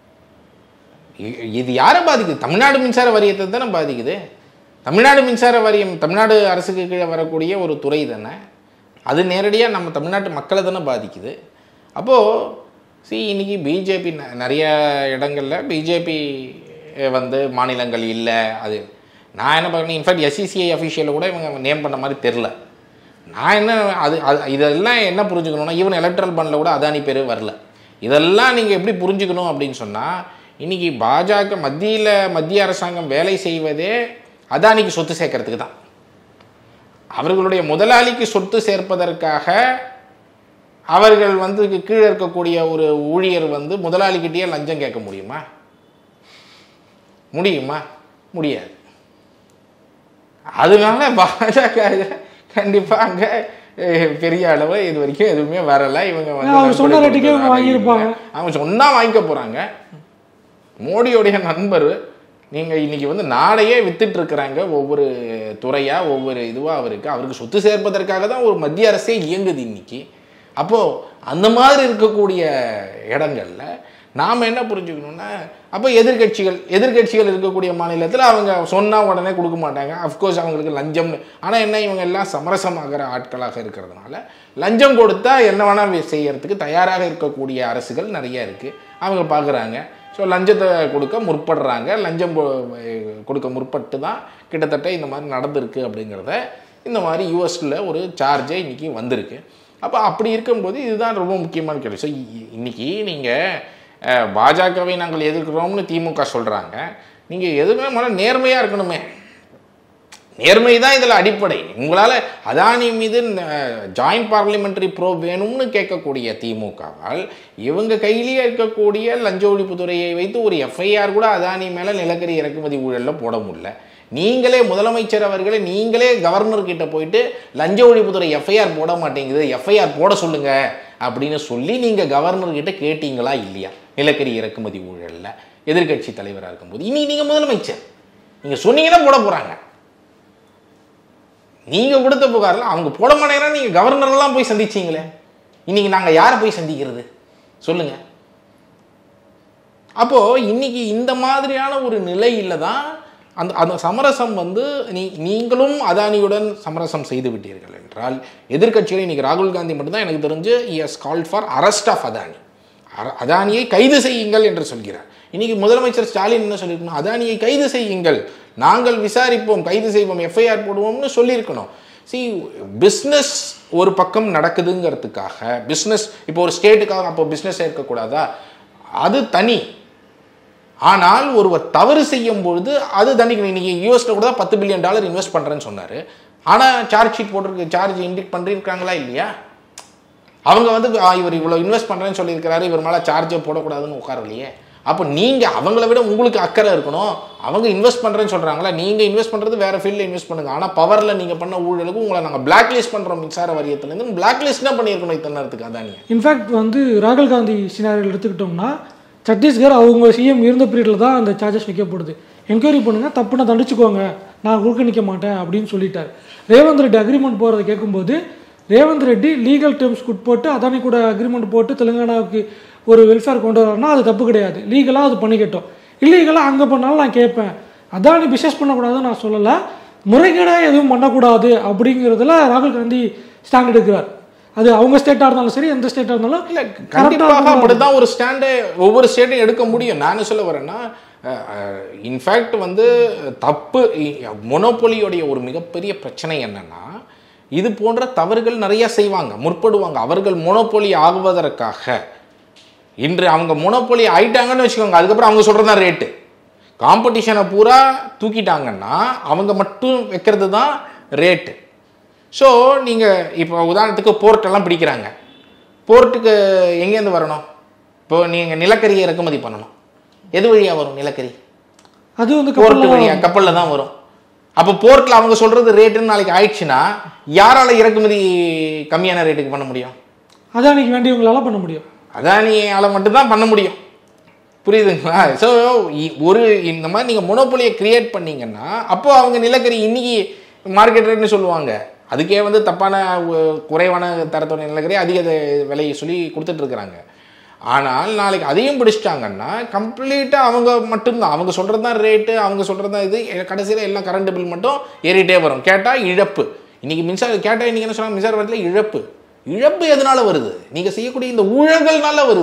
இ- இது யாரை பாதிக்குது தமிழ்நாடு மின்சார வாரியத்தை தானே பாதிக்குது தமிழ்நாடு மின்சார வாரியம் தமிழ்நாடு அரசுக்கு கீழே வரக்கூடிய ஒரு துறை தானே அது நேரடியாக நம்ம தமிழ்நாட்டு மக்களை தானே பாதிக்குது அப்போது சி இன்னைக்கு பிஜேபி நிறைய இடங்களில் பிஜேபி வந்து மாநிலங்கள் இல்லை அது நான் என்ன பார்க்கணும் இன்ஃபேக்ட் எஸ்சிசிஐ அஃபிஷியலை கூட இவங்க நேம் பண்ண மாதிரி தெரில நான் என்ன அது அது இதெல்லாம் என்ன புரிஞ்சுக்கணும்னா ஈவன் எலக்ட்ரல் பண்டில் கூட அதானி பேர் வரல இதெல்லாம் நீங்கள் எப்படி புரிஞ்சுக்கணும் அப்படின்னு சொன்னால் இன்றைக்கி பாஜக மத்தியில் மத்திய அரசாங்கம் வேலை செய்வதே அதானிக்கு சொத்து சேர்க்கறதுக்கு தான் அவர்களுடைய முதலாளிக்கு சொத்து சேர்ப்பதற்காக அவர்கள் வந்து கீழே இருக்கக்கூடிய ஒரு ஊழியர் வந்து முதலாளிகிட்டயே லஞ்சம் கேட்க முடியுமா முடியுமா முடியாது அதனால பாஜக கண்டிப்பா அங்க அஹ், பெரிய அளவு இது வரைக்கும் எதுவுமே வரல இவங்க வந்து அவர் சொன்ன நன்கொடை ரேட்டுக்கே இவங்க கொடுக்கறதால வாங்கியிருப்பாங்க. இல்லை. அவங்க சொன்னா வாங்கிக்க போறாங்க மோடியோடைய நண்பர் நீங்க இன்னைக்கு வந்து நாடையே வித்துட்டு இருக்கிறாங்க ஒவ்வொரு துறையா ஒவ்வொரு இதுவா அவருக்கு அவருக்கு சொத்து சேர்ப்பதற்காக தான் ஒரு மத்திய அரசே இயங்குது இன்னைக்கு அப்போ அந்த மாதிரி இருக்கக்கூடிய இடங்கள்ல நாம் என்ன புரிஞ்சுக்கணும்னா அப்போ எதிர்க்கட்சிகள் எதிர்க்கட்சிகள் இருக்கக்கூடிய மாநிலத்தில் அவங்க சொன்னால் உடனே கொடுக்க மாட்டாங்க அஃப்கோர்ஸ் அவங்களுக்கு லஞ்சம் ஆனால் என்ன இவங்க எல்லாம் சமரசமாகிற ஆட்களாக இருக்கிறதுனால லஞ்சம் கொடுத்தா என்ன வேணால் செய்யறதுக்கு தயாராக இருக்கக்கூடிய அரசுகள் நிறைய இருக்குது அவங்க பார்க்குறாங்க ஸோ லஞ்சத்தை கொடுக்க முற்படுறாங்க லஞ்சம் கொ- கொடுக்க முற்பட்டு தான் கிட்டத்தட்ட இந்த மாதிரி நடந்திருக்கு அப்படிங்கிறத இந்த மாதிரி யூஎஸில் ஒரு சார்ஜே இன்னைக்கு வந்திருக்கு அப்போ அப்படி இருக்கும்போது இதுதான் ரொம்ப முக்கியமான கேள்வி ஸோ இன்னைக்கு நீங்கள் பாஜகவை நாங்கள் எதிர்க்கிறோம்னு திமுக சொல்கிறாங்க நீங்கள் எதுவுமே முதல்ல நேர்மையாக இருக்கணுமே நேர்மை தான் இதில் அடிப்படை உங்களால் அதானி மீது ஜாயிண்ட் பார்லிமெண்டரி ப்ரோ வேணும்னு கேட்கக்கூடிய திமுகவால் இவங்க கையிலேயே இருக்கக்கூடிய லஞ்ச ஒழிப்புத்துறையை வைத்து ஒரு எஃப்ஐஆர் கூட அதானி மேலே நிலக்கரி இறக்குமதி ஊழலில் போட முடியல நீங்களே முதலமைச்சர் அவர்களே நீங்களே கவர்னர் கிட்ட போயிட்டு லஞ்ச ஒழிப்புத்துறை எஃப்ஐஆர் போட மாட்டேங்குது எஃப்ஐஆர் போட சொல்லுங்க அப்படின்னு சொல்லி நீங்கள் கவர்னர் கிட்ட கேட்டீங்களா இல்லையா நிலக்கரி இறக்குமதி ஊழலில் எதிர்க்கட்சி தலைவராக இருக்கும்போது இனி நீங்கள் முதலமைச்சர் நீங்கள் சொன்னீங்கன்னா போட போகிறாங்க நீங்க கொடுத்த புகாரில் அவங்க போட மாட்டேங்கிறாங்க நீங்க கவர்னர்லாம் போய் சந்திச்சீங்களே இன்னைக்கு நாங்க யாரை போய் சந்திக்கிறது சொல்லுங்க அப்போ இன்னைக்கு இந்த மாதிரியான ஒரு நிலையில தான் அந்த அந்த சமரசம் வந்து நீ நீங்களும் அதானியுடன் சமரசம் செய்து விட்டீர்கள் என்றால் எதிர்க்கட்சிகள் இன்னைக்கு ராகுல் காந்தி மட்டும்தான் எனக்கு தெரிஞ்சு has called for arrest of Adani அர- அதானியை கைது செய்யுங்கள் என்று சொல்கிறார் இன்னைக்கு முதலமைச்சர் ஸ்டாலின் என்ன சொல்லியிருக்கணும் அதானியை கைது செய்யுங்கள் நாங்கள் விசாரிப்போம் கைது செய்வோம் எஃப்ஐஆர் போடுவோம்னு சொல்லியிருக்கணும் சி பிஸ்னஸ் ஒரு பக்கம் நடக்குதுங்கிறதுக்காக பிஸ்னஸ் இப்போ ஒரு ஸ்டேட்டுக்காக அப்போ பிஸ்னஸ் இருக்கக்கூடாதா அது தனி ஆனால் ஒருவர் தவறு செய்யும் பொழுது அது தண்டிக்கணும் இன்னைக்கு யூஎஸ்ல கூட தான் பத்து பில்லியன் டாலர் இன்வெஸ்ட் பண்ணுறேன்னு சொன்னார் ஆனால் சார்ஜ் ஷீட் போட்டிருக்கு சார்ஜ் இண்டிக் பண்ணிருக்காங்களா இல்லையா அவங்க வந்து ஆ, இவர் இவ்வளோ இன்வெஸ்ட் பண்ணுறேன்னு சொல்லியிருக்கிறாரு இவர் மேலே சார்ஜே போடக்கூடாதுன்னு உட்காரலையே அப்போ நீங்கள் அவங்கள விட உங்களுக்கு அக்கறை இருக்கணும் அவங்க இன்வெஸ்ட் பண்ணுறேன்னு சொல்கிறாங்களா நீங்கள் இன்வெஸ்ட் பண்ணுறது வேறு ஃபீல்டில் இன்வெஸ்ட் பண்ணுங்க ஆனால் பவரில் நீங்கள் பண்ண ஊழலுக்கு உங்களை நாங்கள் பிளாக் லிஸ்ட் பண்ணுறோம் மின்சார வாரியத்துலேருந்து பிளாக் லிஸ்ட் தான் பண்ணியிருக்கணும் இத்தனை நேரத்துக்கு அதானியை இன்ஃபேக்ட் வந்து ராகுல் காந்தி சினாரியில் எடுத்துக்கிட்டோம்னா சத்தீஸ்கர் அவங்க சிஎம் இருந்த பீரியடில் தான் அந்த சார்ஜஸ் வைக்கப்படுது என்கொயரி பண்ணுங்க தப்புனா தண்டிச்சுக்கோங்க நான் குறுக்க நிற்க மாட்டேன் அப்படின்னு சொல்லிட்டார் ரேவந்த் ரெட்டி அக்ரிமெண்ட் போகிறத கேட்கும்போது ரேவந்த் ரெட்டி லீகல் டேர்ம்ஸ்க்கு உட்பட்டு அதானி கூட அக்ரிமெண்ட் போட்டு தெலுங்கானாவுக்கு ஒரு வெல்ஃபேர் கொண்டு வராருன்னா அது தப்பு கிடையாது லீகலாக அது பண்ணிக்கட்டும் இல்லீகலாக அங்கே பண்ணாலும் நான் கேட்பேன் அதானி பிஸ்னஸ் பண்ணக்கூடாதுன்னு நான் சொல்லலை முறைகேடாக எதுவும் பண்ணக்கூடாது அப்படிங்கிறதுல ராகுல் காந்தி ஸ்டாண்ட் எடுக்கிறார் அது அவங்க ஸ்டேட்டாக இருந்தாலும் சரி எந்த ஸ்டேட்டாக இருந்தாலும் இல்ல கண்டிப்பாக அப்படிதான் ஒரு ஸ்டாண்டை ஒவ்வொரு ஸ்டேட்டும் எடுக்க முடியும் நான் என்ன சொல்ல வரேன்னா இன்ஃபேக்ட் வந்து தப்பு மொனோபொலியோடைய ஒரு மிகப்பெரிய பிரச்சனை என்னன்னா இது போன்ற தவறுகள் நிறைய செய்வாங்க முற்படுவாங்க அவர்கள் மொனோபொலி ஆகுவதற்காக இன்று அவங்க மொனோபொலி ஆயிட்டாங்கன்னு வச்சுக்கோங்க அதுக்கப்புறம் அவங்க சொல்கிறது தான் ரேட்டு காம்படிஷனை பூரா தூக்கிட்டாங்கன்னா அவங்க மட்டும் வைக்கிறது தான் ரேட்டு ஸோ நீங்கள் இப்போ உதாரணத்துக்கு போர்ட் எல்லாம் பிடிக்கிறாங்க போர்ட்டுக்கு எங்கேருந்து வரணும் இப்போ நீங்கள் நிலக்கரியை இறக்குமதி பண்ணணும் எது வழியாக வரும் நிலக்கரி அது வந்து போர்ட் கப்பல்ல வழியாக கப்பலில் தான் வரும் அப்போ போர்ட்டில் அவங்க சொல்கிறது ரேட்டுன்னு நாளைக்கு ஆயிடுச்சுன்னா யாரால இறக்குமதி கம்மியான ரேட்டுக்கு பண்ண முடியும் அதானிக்கு வேண்டியவங்களால பண்ண முடியும் அதானியால மட்டும்தான் பண்ண முடியும் புரியுதுங்களா ஸோ ஒரு இந்த மாதிரி நீங்கள் மொனோபொலியை கிரியேட் பண்ணீங்கன்னா அப்போ அவங்க நிலக்கரி இன்னைக்கு மார்க்கெட் ரேட்னு சொல்லுவாங்க அதுக்கே வந்து தப்பான உ- குறைவான தரத்தோட நிலக்கரி அதிக த- விலையை சொல்லி கொடுத்துட்டு இருக்கிறாங்க ஆனால் நாளைக்கு அதையும் பிடிச்சிட்டாங்கன்னா கம்ப்ளீட்டாக அவங்க மட்டும்தான் அவங்க சொல்கிறது தான் ரேட்டு அவங்க சொல்கிறது தான் இது கடைசியில் எல்லாம் கரண்ட் பில் மட்டும் ஏறிட்டே வரும் கேட்டால் இழப்பு இன்னைக்கு மின்சார கேட்டால் இன்றைக்கி என்ன சொன்னாங்க மின்சார வரத்தில் இழப்பு இழப்பு எதனால வருது நீங்கள் செய்யக்கூடிய இந்த ஊழல்கள்னால வருது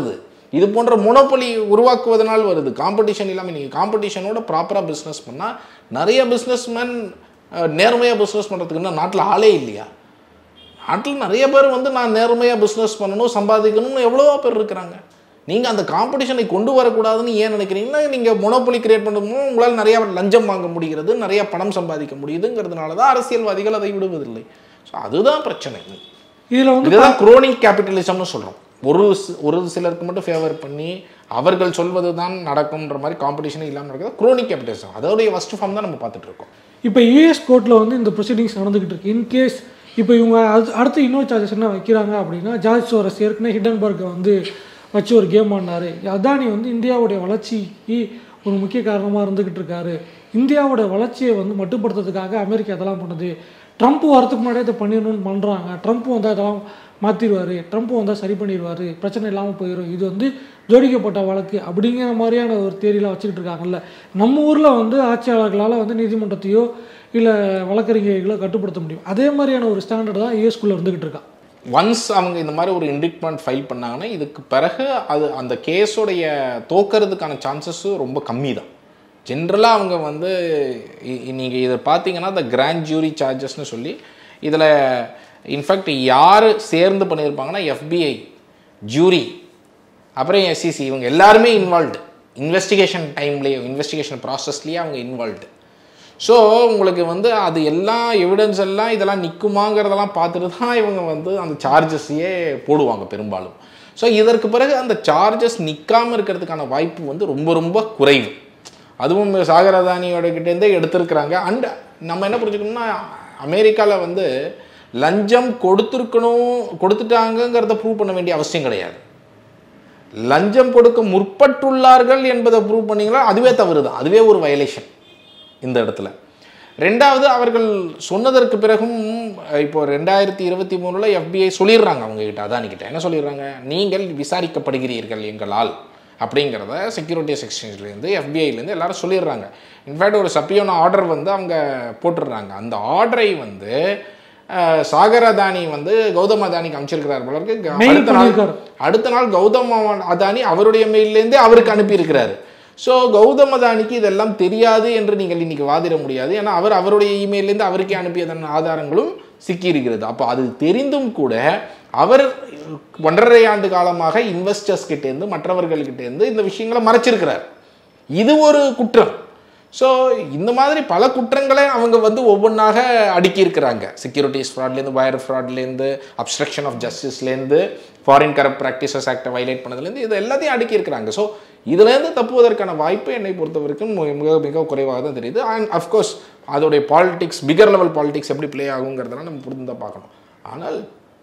இது போன்ற மொனோபொலி உருவாக்குவதனால் வருது காம்படிஷன் இல்லாமல் நீங்கள் காம்படிஷனோட ப்ராப்பராக பிஸ்னஸ் பண்ணால் நிறைய பிஸ்னஸ்மேன் நேர்மையாக பிஸ்னஸ் பண்ணுறதுக்குன்னா நாட்டில் ஆளே இல்லையா நாட்டில் நிறைய பேர் வந்து நான் நேர்மையாக பிஸ்னஸ் பண்ணணும் சம்பாதிக்கணும்னு எவ்வளவோ பேர் இருக்கிறாங்க நீங்கள் அந்த காம்படிஷனை கொண்டு வரக்கூடாதுன்னு ஏன் நினைக்கிறீங்கன்னா நீங்கள் மொனோபொலி கிரியேட் பண்ணும்போது உங்களால் நிறைய லஞ்சம் வாங்க முடிகிறது நிறைய பணம் சம்பாதிக்க முடியுதுங்கிறதுனால தான் அரசியல்வாதிகள் அதை விடுவதில்லை ஸோ அதுதான் பிரச்சனை இதில் வந்து இதுதான் குரோனிக் கேபிட்டலிசம்னு சொல்கிறோம் ஒரு சி- ஒரு சிலருக்கு மட்டும் ஃபேவர் பண்ணி அவர்கள் சொல்வது தான் நடக்கும்ன்ற மாதிரி காம்படிஷனே இல்லாமல் இருக்கிறது குரோனிக் கேபிட்டலிசம் அதோடைய ஃபஸ்ட் ஃபார்ம் தான் நம்ம பார்த்துட்டு இருக்கோம் இப்போ யூஎஸ் கோர்ட்டில் வந்து இந்த ப்ரொசீடிங்ஸ் நடந்துகிட்டு இருக்கு இன்கேஸ் இப்போ இவங்க அடுத்து அடுத்து இன்னொரு சார்ஜஸ் என்ன வைக்கிறாங்க அப்படின்னா ஜார்ஜ் சோரஸ் ஏற்கனவே ஹிடன்பர்க்கை வந்து வச்சு ஒரு கேம் ஆடினாரு அதானி வந்து இந்தியாவுடைய வளர்ச்சிக்கு ஒரு முக்கிய காரணமாக இருந்துகிட்டு இருக்காரு இந்தியாவோட வளர்ச்சியை வந்து மட்டுப்படுத்துறதுக்காக அமெரிக்கா அதெல்லாம் பண்ணுது ட்ரம்ப் வரதுக்கு முன்னாடியே இதை பண்ணிடணும்னு பண்ணுறாங்க ட்ரம்ப் வந்தால் அதெல்லாம் மாற்றிடுவார் ட்ரம்ப் வந்தால் சரி பண்ணிடுவார் பிரச்சனை இல்லாமல் போயிடும் இது வந்து ஜோடிக்கப்பட்ட வழக்கு அப்படிங்கிற மாதிரியான ஒரு தேரியெலாம் வச்சுக்கிட்டு இருக்காங்கல்ல நம்ம ஊரில் வந்து ஆட்சியாளர்களால் வந்து நீதிமன்றத்தையோ இல்லை வழக்கறிஞர்களோ கட்டுப்படுத்த முடியும் அதே மாதிரியான ஒரு ஸ்டாண்டர்ட் தான் யூஎஸ்குள்ளே இருந்துகிட்டு இருக்கா ஒன்ஸ் அவங்க இந்த மாதிரி ஒரு இண்டிக்மெண்ட் ஃபைல் பண்ணாங்கன்னா இதுக்கு பிறகு அது அந்த கேஸோடைய தோக்கிறதுக்கான சான்சஸும் ரொம்ப கம்மி தான் ஜென்ரலாக அவங்க வந்து நீங்கள் இதை பார்த்தீங்கன்னா இந்த கிராண்ட் ஜூரி சார்ஜஸ்னு சொல்லி இதில் இன்ஃபேக்ட் யார் சேர்ந்து பண்ணியிருப்பாங்கன்னா எஃபிஐ ஜூரி அப்புறம் எஸ்சிசி இவங்க எல்லாருமே இன்வால்வ்டு இன்வெஸ்டிகேஷன் டைம்லேயே இன்வெஸ்டிகேஷன் ப்ராசஸ்லேயே அவங்க இன்வால்வ்டு ஸோ உங்களுக்கு வந்து அது எல்லாம் எவிடன்ஸ் எல்லாம் இதெல்லாம் நிற்குமாங்கிறதெல்லாம் பார்த்துட்டு தான் இவங்க வந்து அந்த சார்ஜஸையே போடுவாங்க பெரும்பாலும் ஸோ இதற்கு பிறகு அந்த சார்ஜஸ் நிற்காமல் இருக்கிறதுக்கான வாய்ப்பு வந்து ரொம்ப ரொம்ப குறைவு அதுவும் சாகரதானியோட கிட்டேருந்தே எடுத்திருக்கிறாங்க அண்ட் நம்ம என்ன புரிஞ்சுக்கணும்னா அமெரிக்காவில் வந்து லஞ்சம் கொடுத்துருக்கணும் கொடுத்துட்டாங்கங்கிறத ப்ரூவ் பண்ண வேண்டிய அவசியம் கிடையாது லஞ்சம் கொடுக்க முற்பட்டுள்ளார்கள் என்பதை ப்ரூவ் பண்ணீங்களா அதுவே தவறு தான் அதுவே ஒரு வயலேஷன் இந்த இடத்துல ரெண்டாவது அவர்கள் சொன்னதற்கு பிறகும் இப்போ ரெண்டாயிரத்தி இருபத்தி மூணில் எஃபிஐ சொல்லிடுறாங்க அவங்க கிட்ட அதானிக்கிட்ட என்ன சொல்லிடுறாங்க நீங்கள் விசாரிக்கப்படுகிறீர்கள் எங்களால் அப்படிங்கிறத செக்யூரிட்டிஸ் எக்ஸ்சேஞ்ச்லேருந்து எஃபிஐலேருந்து எல்லாரும் சொல்லிடுறாங்க இன்ஃபேக்ட் ஒரு சப்பியோன ஆர்டர் வந்து அவங்க போட்டுடுறாங்க அந்த ஆர்டரை வந்து அஹ், சாகர் அதானி வந்து கௌதம் அதானிக்கு அமைச்சிருக்கிறார் போல இருக்கு Mail அடுத்த நாள் பண்ணியிருக்காரு. அடுத்த நாள் கௌதம் அதானி அவருடைய மெயிலேருந்தே அவருக்கு அனுப்பியிருக்கிறாரு ஸோ கௌதம் அதானிக்கு இதெல்லாம் தெரியாது என்று நீங்கள் இன்னைக்கு வாதிட முடியாது ஏன்னா அவர் அவருடைய இமெயிலேருந்து அவருக்கே அனுப்பியதன் ஆதாரங்களும் சிக்கியிருக்கிறது அப்போ அது தெரிந்தும் கூட அவர் ஒன்றரை ஆண்டு காலமாக இன்வெஸ்டர்ஸ் கிட்டேருந்து மற்றவர்கள்கிட்டேருந்து இந்த விஷயங்களை மறைச்சிருக்கிறார் இது ஒரு குற்றம் ஸோ இந்த மாதிரி பல குற்றங்களை அவங்க வந்து ஒவ்வொன்றாக அடுக்கியிருக்கிறாங்க செக்யூரிட்டிஸ் ஃப்ராட்லேருந்து வயர் ஃப்ராட்லேருந்து அப்ஸ்ட்ரக்ஷன் ஆஃப் ஜஸ்டிஸ்லேருந்து ஃபாரின் கரப்ட் ப்ராக்டிசஸ் ஆக்டை வைலேட் பண்ணதுலேருந்து இது எல்லாத்தையும் அடுக்கியிருக்கிறாங்க ஸோ இதுலேருந்து தப்புவதற்கான வாய்ப்பு என்னை பொறுத்த வரைக்கும் மிக மிக மிக குறைவாக தான் தெரியுது அண்ட் அஃப்கோர்ஸ் அதோடைய பாலிடிக்ஸ் பிகர் லெவல் பாலிடிக்ஸ் எப்படி ப்ளே ஆகுங்கிறதெல்லாம் நம்ம புரிந்து தான் பார்க்கணும் ஆனால்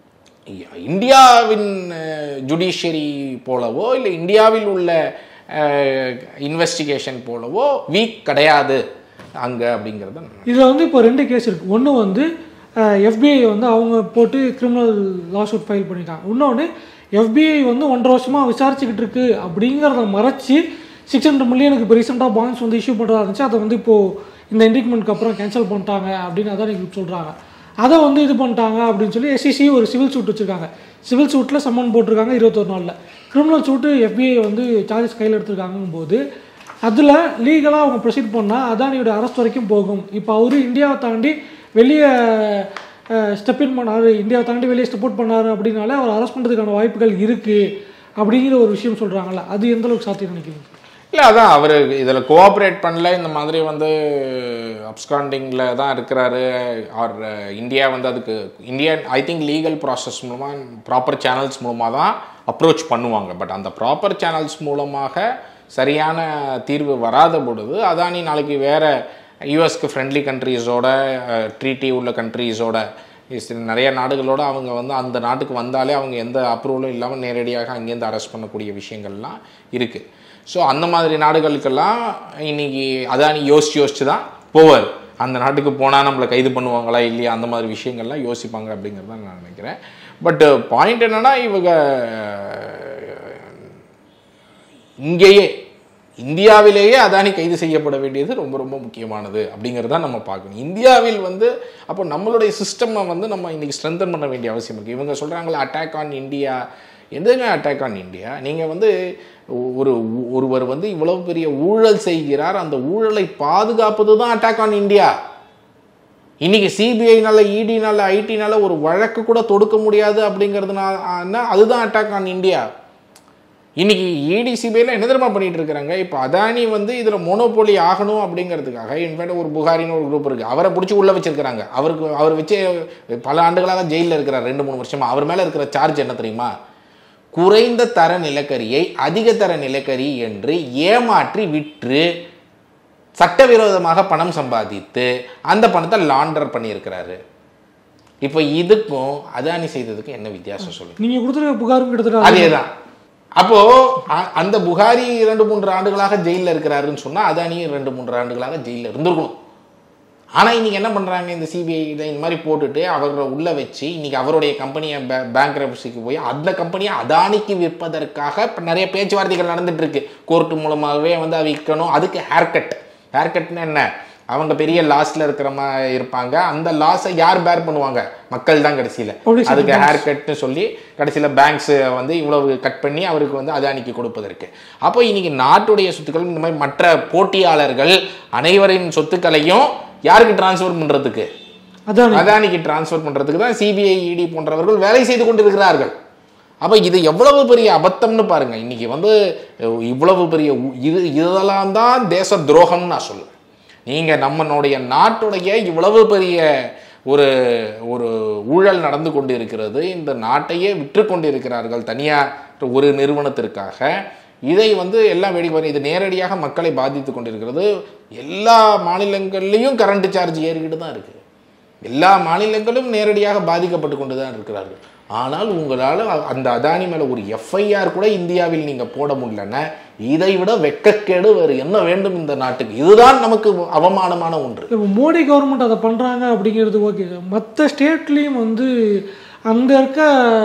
இந்தியாவின் ஜுடிஷியரி போலவோ இல்லை இந்தியாவில் உள்ள இன்வெஸ்டிகேஷன் போலவோ வீக் கிடையாது அங்கே அப்படிங்கிறத நான் இதில் வந்து இப்போ ரெண்டு கேஸ் இருக்குது ஒன்று வந்து எஃபிஐ வந்து அவங்க போட்டு கிரிமினல் லாசூட் ஃபைல் பண்ணியிருக்காங்க இன்னொன்று எஃபிஐ வந்து ஒன்றரை வருஷமாக விசாரிச்சுக்கிட்டு இருக்கு அப்படிங்கிறத மறைச்சி சிக்ஸ் ஹண்ட்ரட் மில்லியனுக்கு இப்போ ரீசெண்டாக பாண்ட்ஸ் வந்து இஷ்யூ பண்ணுறதா இருந்துச்சு அதை வந்து இப்போது இந்த இண்டிக்மெண்ட்க்கு அப்புறம் கேன்சல் பண்ணிட்டாங்க அப்படின்னு அதான் எனக்கு சொல்கிறாங்க அதை வந்து இது பண்ணிட்டாங்க அப்படின்னு சொல்லி எஸ்சிசி ஒரு சிவில் சூட் வச்சுருக்காங்க சிவில் சூட்டில் சம்மன் போட்டிருக்காங்க இருபத்தொரு நாளில் கிரிமினல் சூட்டு எஃபிஐ வந்து சார்ஜஸ் கையில் எடுத்திருக்காங்கும் போது அதில் லீகலாக அவங்க ப்ரொசீட் பண்ணால் அதானியோட அரெஸ்ட் வரைக்கும் போகும் இப்போ அவரு இந்தியாவை தாண்டி வெளியே ஸ்டெப் இன் பண்ணாரு இந்தியாவை தாண்டி வெளியே ஸ்டெப் அவுட் பண்ணாரு அப்படின்னாலே அவர் அரெஸ்ட் பண்ணுறதுக்கான வாய்ப்புகள் இருக்குது அப்படிங்கிற ஒரு விஷயம் சொல்கிறாங்கல்ல அது எந்த அளவுக்கு சாத்தியம் நினைக்கிறீங்க இல்லை அதான் அவர் இதில் கோஆப்ரேட் பண்ணல இந்த மாதிரி வந்து அப்ஸ்காண்டிங்கில் தான் இருக்கிறாரு ஆர் இந்தியா வந்து அதுக்கு Indian I think legal process மூலமாக ப்ராப்பர் சேனல்ஸ் மூலமாக தான் அப்ரோச் பண்ணுவாங்க பட் அந்த ப்ராப்பர் சேனல்ஸ் மூலமாக சரியான தீர்வு வராத பொழுது அதானி நாளைக்கு வேறு யூஎஸ்க்கு ஃப்ரெண்ட்லி கண்ட்ரீஸோட ட்ரீட்டி உள்ள கண்ட்ரீஸோட நிறைய நாடுகளோட அவங்க வந்து அந்த நாட்டுக்கு வந்தாலே அவங்க எந்த அப்ரூவலும் இல்லாமல் நேரடியாக அங்கேருந்து அரெஸ்ட் பண்ணக்கூடிய விஷயங்கள்லாம் இருக்குது ஸோ அந்த மாதிரி நாடுகளுக்கெல்லாம் இன்னைக்கு அதானி யோசிச்சு யோசிச்சு தான் போவார் அந்த நாட்டுக்கு போனால் நம்மளை கைது பண்ணுவாங்களா இல்லையா அந்த மாதிரி விஷயங்கள்லாம் யோசிப்பாங்க அப்படிங்கிறத நான் நினைக்கிறேன் பட் பாயிண்ட் என்னன்னா இவங்க இங்கேயே இந்தியாவிலேயே அதானி கைது செய்யப்பட வேண்டியது ரொம்ப ரொம்ப முக்கியமானது அப்படிங்கிறத நம்ம பார்க்கணும் இந்தியாவில் வந்து அப்போ நம்மளுடைய சிஸ்டமை வந்து நம்ம இன்னைக்கு ஸ்ட்ரென்தன் பண்ண வேண்டிய அவசியம் இருக்குது இவங்க சொல்கிறாங்களே அட்டாக் ஆன் இந்தியா எதுங்க அட்டாக் ஆன் இந்தியா நீங்கள் வந்து ஒரு ஒருவர் வந்து இவ்வளவு பெரிய ஊழல் செய்கிறார் அந்த ஊழலை பாதுகாப்பது தான் அட்டாக் ஆன் இந்தியா இன்னைக்கு சிபிஐனால இடினால ஐடினால ஒரு வழக்கு கூட தொடுக்க முடியாது அப்படிங்கிறதுனால அதுதான் அட்டாக் ஆன் இந்தியா இன்னைக்கு இடி சிபிஐல என்ன தெரியுமா பண்ணிட்டு இருக்காங்க இப்போ அதானி வந்து இதில் மோனோபோலி ஆகணும் அப்படிங்கிறதுக்காக இன்ஃபேக்ட் ஒரு புகாரின்னு ஒரு குரூப் இருக்கு அவரை பிடிச்சி உள்ள வச்சிருக்கிறாங்க அவருக்கு அவர் வச்சு பல ஆண்டுகளாக ஜெயிலில் இருக்கிறார் ரெண்டு மூணு வருஷமா அவர் மேலே இருக்கிற சார்ஜ் என்ன தெரியுமா குறைந்த தர நிலக்கரியை அதிக தர நிலக்கரி என்று ஏமாற்றி விற்று சட்டவிரோதமாக பணம் சம்பாதித்து அந்த பணத்தை லாண்டர் பண்ணியிருக்கிறாரு இப்போ இதுக்கும் அதானி செய்ததுக்கும் என்ன வித்தியாசம் சொல்லுங்க நீங்க கொடுத்துருக்க புகாரும் கிட்டத்தட்ட அது- அதேதான் அப்போ அ- அந்த புகாரி இரண்டு மூன்று ஆண்டுகளாக ஜெயிலில் இருக்கிறாருன்னு சொன்னா அதானி ரெண்டு மூன்று ஆண்டுகளாக ஜெயிலில் இருந்திருக்கணும் ஆனா இன்னைக்கு என்ன பண்றாங்க இந்த சிபிஐ இதை இந்த மாதிரி போட்டுட்டு அவரை உள்ள வச்சு இன்னைக்கு அவருடைய கம்பெனியை பேங்க் போய் அந்த கம்பெனியை அதானிக்கு விற்பதற்காக இப்ப நிறைய பேச்சுவார்த்தைகள் நடந்துட்டு இருக்கு கோர்ட்டு மூலமாகவே வந்து அதை விற்கணும் அதுக்கு ஹேர்கட் ஹேர்கட்னு என்ன அவங்க பெரிய லாஸ்ல இருக்கிற மாதிரி இருப்பாங்க அந்த லாஸை யார் பேர் பண்ணுவாங்க மக்கள் தான் கடைசியில Public sector அதுக்கு ஹேர் கட்னு சொல்லி கடைசியில் பேங்க்ஸ் வந்து இவ்வளவு கட் பண்ணி அவருக்கு வந்து அதானிக்கு கொடுப்பதற்கு அப்போ இன்னைக்கு நாட்டுடைய சொத்துக்கள் இந்த மாதிரி மற்ற போட்டியாளர்கள் அனைவரின் சொத்துக்களையும் யாருக்கு டிரான்ஸ்ஃபர் பண்றதுக்கு அதான் அதானிக்கு டிரான்ஸ்ஃபர் பண்றதுக்கு தான் சிபிஐ இடி போன்றவர்கள் வேலை செய்து கொண்டிருக்கிறார்கள் அப்போ இது எவ்வளவு பெரிய அபத்தம்னு பாருங்க இன்னைக்கு வந்து அஹ், இவ்வளவு பெரிய உ- இது இதெல்லாம் தான் தேச துரோகம்னு நான் சொல்லுவேன் நீங்க நம்மளுடைய நாட்டுடைய இவ்வளவு பெரிய ஒரு ஒரு ஊழல் நடந்து கொண்டு இருக்கிறது இந்த நாட்டையே விற்று கொண்டிருக்கிறார்கள் தனியார் ஒரு நிறுவனத்திற்காக இதை வந்து எல்லாம் வெடி பண்ணி இது நேரடியாக மக்களை பாதித்து கொண்டிருக்கிறது எல்லா மாநிலங்கள்லேயும் கரண்ட் சார்ஜ் ஏறிக்கிட்டு தான் இருக்குது எல்லா மாநிலங்களும் நேரடியாக பாதிக்கப்பட்டு கொண்டு தான் இருக்கிறார்கள் ஆனால் உங்களால் அந்த அதானி மேலே ஒரு எஃப்ஐஆர் கூட இந்தியாவில் நீங்கள் போட முடியலன்னா இதை விட வெட்கக்கேடு வேறு என்ன வேண்டும் இந்த நாட்டுக்கு இதுதான் நமக்கு அவமானமான ஒன்று இப்போ மோடி கவர்மெண்ட் அதை பண்ணுறாங்க அப்படிங்கிறது ஓகே மற்ற ஸ்டேட்லேயும் வந்து அங்கே இருக்க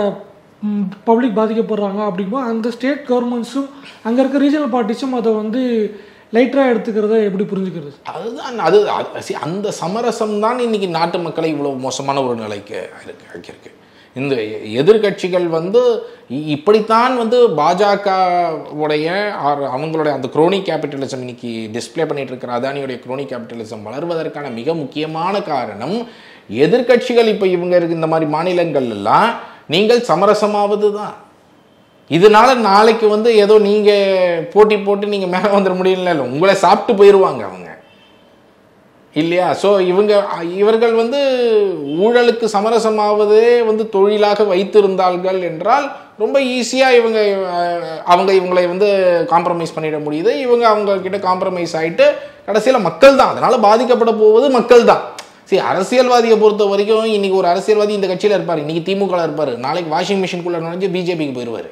பப்ளிக் பாதிக்கப்படுறாங்க அப்படிங்கும்போது அந்த ஸ்டேட் கவர்மெண்ட்ஸும் அங்கே இருக்க ரீஜனல் பார்ட்டிஸும் அதை வந்து லைட்டராக எடுத்துக்கிறத எப்படி புரிஞ்சுக்கிறது அதுதான் அது அது- see, அந்த சமரசம் தான் இன்னைக்கு நாட்டு மக்களை இவ்வளவு மோசமான ஒரு நிலைக்கு இருக்கு ஆக்கியிருக்கு இந்த எதிர்கட்சிகள் வந்து இ- இப்படித்தான் வந்து பாஜக உடைய ஆர் அவங்களுடைய அந்த குரோனி கேபிட்டலிசம் இன்னைக்கு டிஸ்ப்ளே பண்ணிட்டு இருக்கிற அதானியுடைய குரோனி கேபிட்டலிசம் வளர்வதற்கான மிக முக்கியமான காரணம் எதிர்கட்சிகள் இப்போ இவங்க இருக்கு இந்த மாதிரி மாநிலங்கள் எல்லாம் நீங்கள் சமரசமாவது தான் இதனால நாளைக்கு வந்து ஏதோ நீங்க போட்டி போட்டு நீங்க மேலே வந்துட முடியல இல்லை உங்களை சாப்பிட்டு போயிடுவாங்க அவங்க இல்லையா ஸோ இவங்க இவர்கள் வந்து ஊழலுக்கு சமரசமாவதே வந்து தொழிலாக வைத்திருந்தார்கள் என்றால் ரொம்ப ஈஸியாக இவங்க அஹ், அவங்க இவங்களை வந்து காம்ப்ரமைஸ் பண்ணிட முடியுது இவங்க அவங்க கிட்ட காம்ப்ரமைஸ் ஆயிட்டு கடைசியில் மக்கள் தான் அதனால பாதிக்கப்பட போவது மக்கள் தான் சரி அரசியல்வாதியை பொறுத்த வரைக்கும் இன்னைக்கு ஒரு அரசியல்வாதி இந்த கட்சியில் இருப்பார் இன்னைக்கு திமுக இருப்பார் நாளைக்கு வாஷிங் மிஷின்குள்ளே நுழைஞ்சு பிஜேபிக்கு போயிடுவார்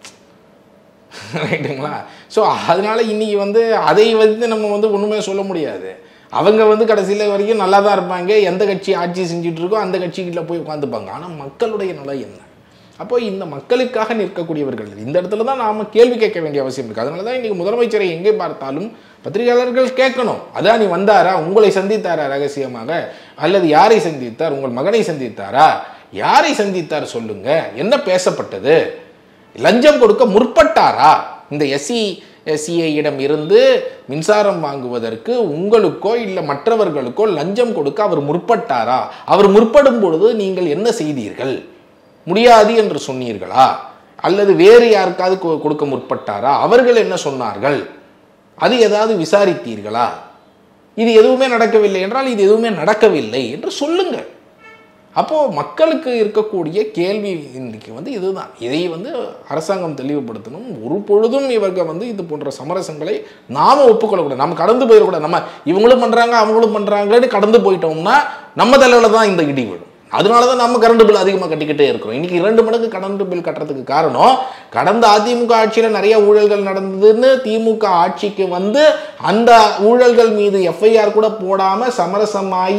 ரைட்டுங்களா ஸோ அதனால இன்னைக்கு வந்து அதை வந்து நம்ம வந்து ஒன்றுமே சொல்ல முடியாது அவங்க வந்து கடைசியில் வரைக்கும் நல்லா தான் இருப்பாங்க எந்த கட்சி ஆட்சி செஞ்சுட்டு இருக்கோ அந்த கட்சிக்கிட்ட போய் உட்காந்துப்பாங்க ஆனால் மக்களுடைய நிலை என்ன அப்போ இந்த மக்களுக்காக நிற்கக்கூடியவர்கள் இந்த இடத்துல தான் நாம கேள்வி கேட்க வேண்டிய அவசியம் இருக்குது அதனால தான் இன்னைக்கு முதலமைச்சரை எங்கே பார்த்தாலும் பத்திரிகையாளர்கள் கேட்கணும் அதான் நீ வந்தாரா உங்களை சந்தித்தாரா ரகசியமாக அல்லது யாரை சந்தித்தார் உங்கள் மகனை சந்தித்தாரா யாரை சந்தித்தார் சொல்லுங்க என்ன பேசப்பட்டது லஞ்சம் கொடுக்க முற்பட்டாரா இந்த எஸ்சி எஸ்சிஐயிடம் இருந்து மின்சாரம் வாங்குவதற்கு உங்களுக்கோ இல்லை மற்றவர்களுக்கோ லஞ்சம் கொடுக்க அவர் முற்பட்டாரா அவர் முற்படும் பொழுது நீங்கள் என்ன செய்தீர்கள் முடியாது என்று சொன்னீர்களா அல்லது வேறு யாருக்காவது கொ- கொடுக்க முற்பட்டாரா அவர்கள் என்ன சொன்னார்கள் அது ஏதாவது விசாரித்தீர்களா இது எதுவுமே நடக்கவில்லை என்றால் இது எதுவுமே நடக்கவில்லை என்று சொல்லுங்கள் அப்போ மக்களுக்கு இருக்கக்கூடிய கேள்வி இன்னைக்கு வந்து இதுதான் இதை வந்து அரசாங்கம் தெளிவுபடுத்தணும் ஒரு பொழுதும் இவர்கள் வந்து இது போன்ற சமரசங்களை நாம ஒப்புக்கொள்ளக்கூடாது நம்ம கடந்து போயிடக்கூடாது நம்ம இவங்களும் பண்றாங்க அவங்களும் பண்றாங்கன்னு கடந்து போயிட்டோம்னா நம்ம தலையில தான் இந்த இடி விழும் அதனால தான் நம்ம கரண்ட் பில் அதிகமாக கட்டிக்கிட்டே இருக்கிறோம் இன்னைக்கு இரண்டு மடங்கு கரண்ட் பில் கட்டுறதுக்கு காரணம் கடந்த அதிமுக ஆட்சியில் நிறைய ஊழல்கள் நடந்ததுன்னு திமுக ஆட்சிக்கு வந்து அந்த ஊழல்கள் மீது எஃப்ஐஆர் கூட போடாம சமரசமாகி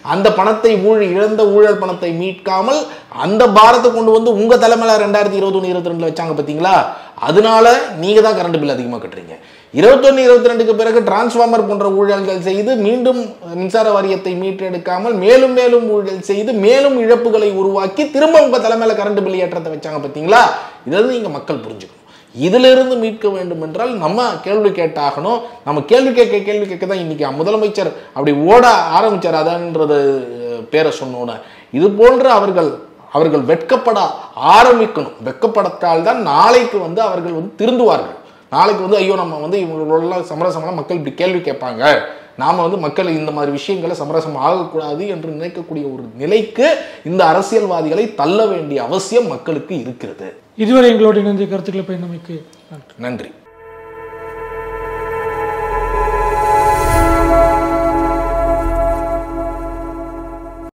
அந்த பணத்தை ஊழல் இழந்த ஊழல் பணத்தை மீட்காமல் அந்த பாரத்தை கொண்டு வந்து உங்க தலைமையில ரெண்டாயிரத்தி இருபத்தொன்னு இருபத்தி ரெண்டுல வச்சாங்க பாத்தீங்களா அதனால நீங்க தான் கரண்ட் பில் அதிகமா கட்டுறீங்க இருபத்தொன்னு இருபத்தி ரெண்டுக்கு பிறகு டிரான்ஸ்ஃபார்மர் போன்ற ஊழல்கள் செய்து மீண்டும் மின்சார வாரியத்தை மீட்டெடுக்காமல் மேலும் மேலும் ஊழல் செய்து மேலும் இழப்புகளை உருவாக்கி திரும்ப உங்க தலைமையில கரண்ட் பில் ஏற்றத்தை வச்சாங்க பாத்தீங்களா இதிலிருந்து நீங்க மக்கள் புரிஞ்சுக்கணும் இதிலிருந்து மீட்க வேண்டும் என்றால் நம்ம கேள்வி கேட்டாகணும் நம்ம கேள்வி கேட்க கேள்வி கேட்க தான் இன்னைக்கு முதலமைச்சர் அப்படி ஓட ஆரம்பிச்சார் அதான்ன்றது பேரை சொன்னோன்னு இது போன்ற அவர்கள் அவர்கள் வெட்கப்பட ஆரம்பிக்கணும் வெட்கப்படத்தால் தான் நாளைக்கு வந்து அவர்கள் வந்து திருந்துவார்கள் நாளைக்கு வந்து ஐயோ நம்ம வந்து இவங்களோட சமரசமான மக்கள் இப்படி கேள்வி கேட்பாங்க நாம வந்து மக்கள் இந்த மாதிரி விஷயங்களை சமரசம் ஆகக்கூடாது என்று நினைக்கக்கூடிய ஒரு நிலைக்கு இந்த அரசியல்வாதிகளை தள்ள வேண்டிய அவசியம் மக்களுக்கு இருக்கிறது இதுவரை எங்களோட இணைந்து கருத்துக்களை பயந்தமைக்கு நன்றி நன்றி